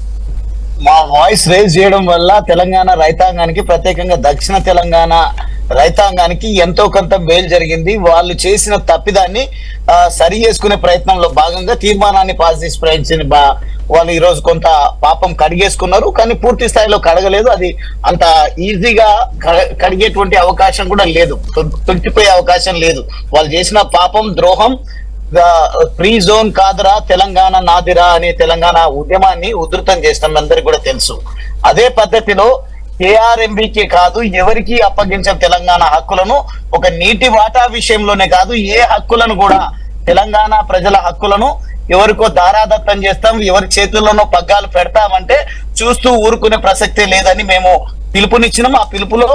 మా వాయిస్ రేజ్ చేయడం వల్ల తెలంగాణ రైతాంగానికి ప్రత్యేకంగా దక్షిణ తెలంగాణ రైతాంగానికి ఎంతో కొంత మేలు జరిగింది వాళ్ళు చేసిన తప్పిదాన్ని ఆ, సరి చేసుకునే ప్రయత్నంలో భాగంగా తీర్మానాన్ని పాస్ చేసి ప్రయత్నించిన బా- వాళ్ళు ఈ రోజు కొంత పాపం కడిగేసుకున్నారు కానీ పూర్తి స్థాయిలో కడగలేదు అది అంత ఈజీగా క- కడిగేటువంటి అవకాశం కూడా లేదు తొ- తొక్కిపోయే అవకాశం లేదు వాళ్ళు చేసిన పాపం ద్రోహం ఫ్రీ జోన్ కాదురా తెలంగాణ నాదిరా అనే తెలంగాణ ఉద్యమాన్ని ఉధృతం చేస్తాం అందరికి కూడా తెలుసు అదే పద్ధతిలో ఏఆర్ఎంబికి కాదు ఎవరికి అప్పగించం తెలంగాణ హక్కులను ఒక నీటి వాటా విషయంలోనే కాదు ఏ హక్కులను కూడా తెలంగాణ ప్రజల హక్కులను ఎవరికో దారాదత్తం చేస్తాం ఎవరి చేతుల్లోనో పగ్గాలు పెడతామంటే చూస్తూ ఊరుకునే ప్రసక్తే లేదని మేము పిలుపునిచ్చినాం ఆ పిలుపులో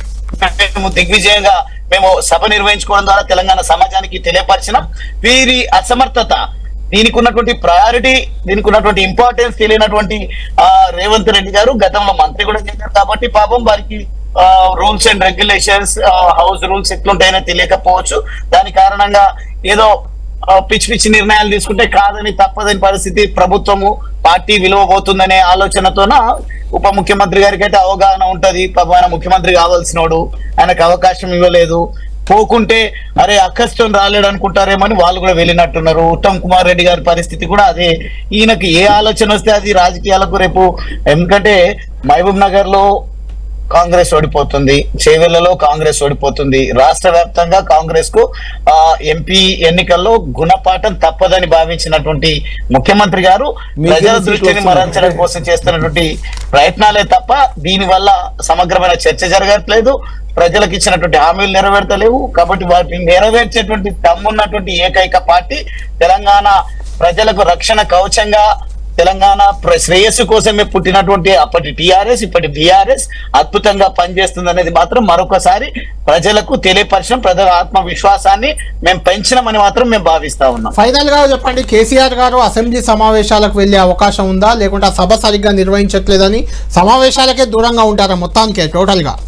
మేము దిగ్విజయంగా మేము సభ నిర్వహించుకోవడం ద్వారా తెలంగాణ సమాజానికి తెలియపరిచినాం వీరి అసమర్థత దీనికి ఉన్నటువంటి ప్రయారిటీ దీనికి ఉన్నటువంటి ఇంపార్టెన్స్ తెలియనటువంటి ఆ, రేవంత్ రెడ్డి గారు గతంలో మంత్రి కూడా చేశారు కాబట్టి పాపం వారికి rules and regulations house rules ఎట్లుంటాయనో తెలియకపోవచ్చు దాని కారణంగా ఏదో ఆ, పిచ్చి పిచ్చి నిర్ణయాలు తీసుకుంటే కాదని తప్పదని పరిస్థితి ప్రభుత్వము పార్టీ విలువ పోతుందనే ఆలోచనతోన ఉప ముఖ్యమంత్రి గారికి అయితే అవగాహన ఉంటది పాపం ఆయన ముఖ్యమంత్రి కావాల్సినోడు ఆయనకు అవకాశం ఇవ్వలేదు పోకుంటే అరే అక్కస్టం రాలేడు అనుకుంటారేమని వాళ్ళు కూడా వెళ్ళినట్టున్నారు ఉత్తమ్ కుమార్ రెడ్డి గారి పరిస్థితి కూడా అదే ఈయనకి ఏ ఆలోచన వస్తే అది రాజకీయాలకు రేపు ఎందుకంటే మహబూబ్ నగర్ లో కాంగ్రెస్ ఓడిపోతుంది చేవెళ్లలో కాంగ్రెస్ ఓడిపోతుంది రాష్ట్ర వ్యాప్తంగా కాంగ్రెస్ కు ఆ, ఎంపీ ఎన్నికల్లో గుణపాఠం తప్పదని భావించినటువంటి ముఖ్యమంత్రి గారు మీకెన్ని ప్రజల సీట్లు దృష్టిని వస్తున్నాయి? మరల్చడం కోసం చేస్తున్నటువంటి ప్రయత్నాలే తప్ప దీని వల్ల సమగ్రమైన చర్చ జరగట్లేదు ప్రజలకు ఇచ్చినటువంటి హామీలు నెరవేర్తలేవు కాబట్టి వాటిని నెరవేర్చేటువంటి దమ్మున్నటువంటి ఏకైక పార్టీ తెలంగాణ ప్రజలకు రక్షణ కవచంగా తెలంగాణ ప్ర- శ్రేయస్సు కోసమే పుట్టినటువంటి అప్పటి టిఆర్ఎస్ ఇప్పటి బీఆర్ఎస్ అద్భుతంగా పనిచేస్తుంది అనేది మాత్రం మరొకసారి ప్రజలకు తెలియపరచడం ప్రజల ఆత్మవిశ్వాసాన్ని మేము పెంచినామని మాత్రం మేము భావిస్తా ఉన్నాం ఫైనల్ గా చెప్పండి కేసీఆర్ గారు అసెంబ్లీ సమావేశాలకు వెళ్ళే అవకాశం ఉందా లేకుంటే ఆ సభ సరిగ్గా నిర్వహించట్లేదని సమావేశాలకే దూరంగా ఉంటారా మొత్తానికే టోటల్ గా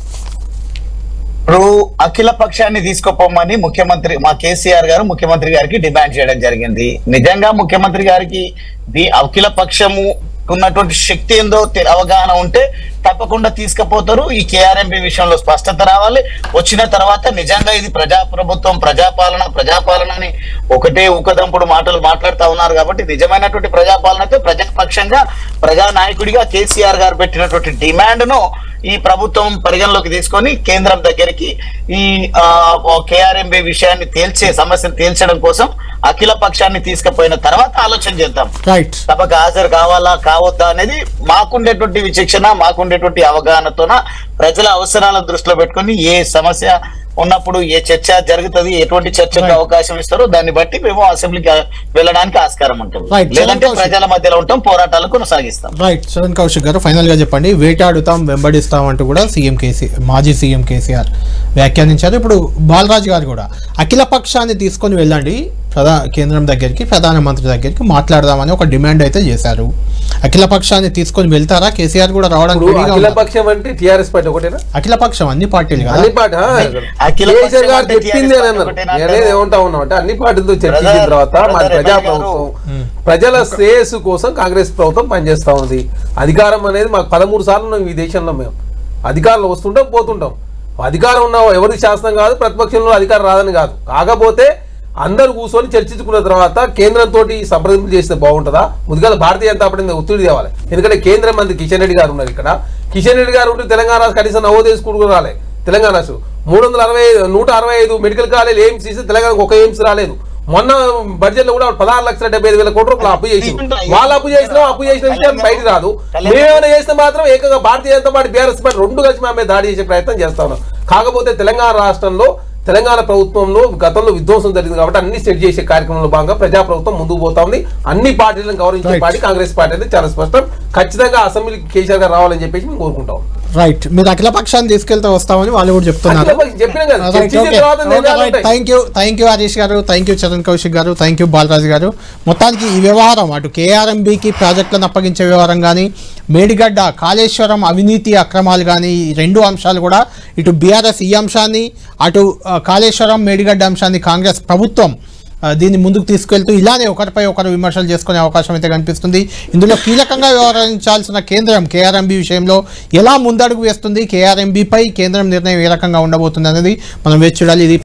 ఇప్పుడు అఖిల పక్షాన్ని తీసుకుపోమని ముఖ్యమంత్రి మా కేసీఆర్ గారు ముఖ్యమంత్రి గారికి డిమాండ్ చేయడం జరిగింది నిజంగా ముఖ్యమంత్రి గారికి ది అఖిల పక్షము ఉన్నటువంటి శక్తి ఏందో తె- అవగాహన ఉంటే తప్పకుండా తీసుకుపోతారు ఈ కేఆర్ఎంపీ విషయంలో స్పష్టత రావాలి వచ్చిన తర్వాత నిజంగా ఇది ప్రజా ప్రభుత్వం ప్రజాపాలన ప్రజాపాలన అని ఒకటే ఊకదంపుడు మాటలు మాట్లాడుతా ఉన్నారు కాబట్టి నిజమైనటువంటి ప్రజాపాలనతో ప్రజాపక్షంగా ప్రజానాయకుడిగా కేసీఆర్ గారు పెట్టినటువంటి డిమాండ్ ను ఈ ప్రభుత్వం పరిగణలోకి తీసుకొని కేంద్రం దగ్గరికి ఈ కేఆర్ఎంబీ విషయాన్ని తేల్చే సమస్యను తేల్చడం కోసం అఖిల పక్షాన్ని తీసుకుపోయిన తర్వాత ఆలోచన చేద్దాం రైట్ సభకు హాజరు కావాలా కావద్దా అనేది మాకుండేటువంటి విచక్షణ మాకుండేటువంటి అవగాహనతోన ప్రజల అవసరాలను దృష్టిలో పెట్టుకొని ఏ సమస్య ఉన్నప్పుడు ఏ చర్చ జరుగుతుంది ఎటువంటి చర్చకు Right. అవకాశం ఇస్తారో దాన్ని బట్టి మేము అసెంబ్లీకి వెళ్ళడానికి ఆస్కారం ఉంటుంది Right. లేదంటే చరణ్ కౌశిక్. ప్రజల మధ్యలో ఉంటాం పోరాటాలు కొనసాగిస్తాం రైట్ చరణ్ కౌశిక్ గారు ఫైనల్ గా చెప్పండి వేటాడుతాం వెంబడిస్తాం అంటూ కూడా సీఎం కేసీ మాజీ సీఎం కేసీఆర్ వ్యాఖ్యానించారు ఇప్పుడు బాలరాజు గారు కూడా అఖిల పక్షాన్ని తీసుకొని వెళ్ళండి ప్రధా కేంద్రం దగ్గరికి ప్రధానమంత్రి దగ్గరికి మాట్లాడదామని ఒక డిమాండ్ అయితే చేశారు అఖిల పక్షాన్ని తీసుకొని వెళ్తారా కేసీఆర్ కూడా రావడానికి ఇప్పుడు రెడీగా అఖిల ఉన్నారు. పక్షం అంటే టిఆర్ఎస్ పార్టీ ఒకటేనా అఖిల పక్షం అన్ని పార్టీలు కదా అన్ని పార్టీ అఖిల కేసీఆర్ పక్షం గారు అంటే చెప్పింది TRS అని అన్నారు ఒకటేనా నేను అంటారు? ఏమంటా ఉన్నాం అంటే అన్ని పార్టీలతో చర్చించిన Brother, తర్వాత మా brother ప్రజా ఎమ్మెల్యే గారు, ప్రభుత్వం ప్రజల శ్రేయస్సు కోసం కాంగ్రెస్ ప్రభుత్వం పనిచేస్తా ఉంది అధికారం అనేది మాకు పదమూడు సార్లు ఉన్నాం ఈ దేశంలో మేము అధికారంలో వస్తుంటాం పోతుంటాం అధికారం ఉన్న ఎవరికి శాసనం కాదు ప్రతిపక్షంలో అధికారం రాదని కాదు కాకపోతే అందరూ కూర్చొని చర్చించుకున్న తర్వాత కేంద్రంతో సంప్రదింపులు చేస్తే బాగుంటుందా ముందుగా భారతీయ జనతా పార్టీ మీద ఒత్తిడి తేవాలి ఎందుకంటే కేంద్ర మంత్రి కిషన్ రెడ్డి గారు ఉన్నారు ఇక్కడ కిషన్ రెడ్డి గారు ఉంటే తెలంగాణ రాష్ట్ర కనీసం నవోదయ స్కూల్ కూడా రాలే తెలంగాణ రాష్ట్రం మూడు వందల అరవై ఐదు నూట అరవై ఐదు మెడికల్ కాలేజ్ ఎయిమ్స్ ఇస్తే తెలంగాణకు ఒక ఎయిమ్స్ రాలేదు మొన్న బడ్జెట్ లో కూడా పదహారు లక్షల డెబ్బై ఐదు వేల కోట్ల రూపాయలు అప్పు చేసి వాళ్ళు అప్పు చేసినా అప్పు చేసిన విషయం బయట రాదు మేమేమైనా చేస్తే మాత్రం ఏకంగా Bharatiya Janata party BRS party రెండు కలిసి మా మీద దాడి చేసే ప్రయత్నం చేస్తా ఉన్నాం కాకపోతే తెలంగాణ రాష్ట్రంలో తెలంగాణ ప్రభుత్వంలో గతంలో విధ్వంసం జరిగింది కాబట్టి అన్ని సెట్ చేసే కార్యక్రమంలో భాగంగా ప్రజా ప్రభుత్వం ముందుకు పోతా ఉంది అన్ని పార్టీలను గౌరవించే Right. పార్టీ కాంగ్రెస్ పార్టీ అయితే చాలా స్పష్టం ఖచ్చితంగా అసెంబ్లీకి కేసీఆర్ గారు రావాలని చెప్పేసి మేము కోరుకుంటాం రైట్ మీరు అఖిల పక్షాన్ని తీసుకెళ్తే వస్తామని వాళ్ళు కూడా చెప్తున్నారు చెప్పిన కదా చర్చించిన తర్వాత నిర్ణయాలు ఉంటాయి. Thank you thank you Harish garu thank you Charan Kaushik గారు థ్యాంక్ యూ బాలరాజు గారు మొత్తానికి ఈ వ్యవహారం అటు కేఆర్ఎంబికి ప్రాజెక్టులను అప్పగించే వ్యవహారం కానీ మేడిగడ్డ కాళేశ్వరం అవినీతి అక్రమాలు కానీ ఈ రెండు అంశాలు కూడా ఇటు బీఆర్ఎస్ ఈ అంశాన్ని అటు ఆ, కాళేశ్వరం మేడిగడ్డ అంశాన్ని కాంగ్రెస్ ప్రభుత్వం ఆ, దీన్ని ముందుకు తీసుకెళ్తూ ఇలానే ఒకరిపై ఒకరు విమర్శలు చేసుకునే అవకాశం అయితే కనిపిస్తుంది ఇందులో కీలకంగా వ్యవహరించాల్సిన కేంద్రం కేఆర్ఎంబి విషయంలో ఎలా ముందడుగు వేస్తుంది కేఆర్ఎంబిపై కేంద్రం నిర్ణయం ఏ రకంగా ఉండబోతుంది అనేది మనం వేచి చూడాలి ఇది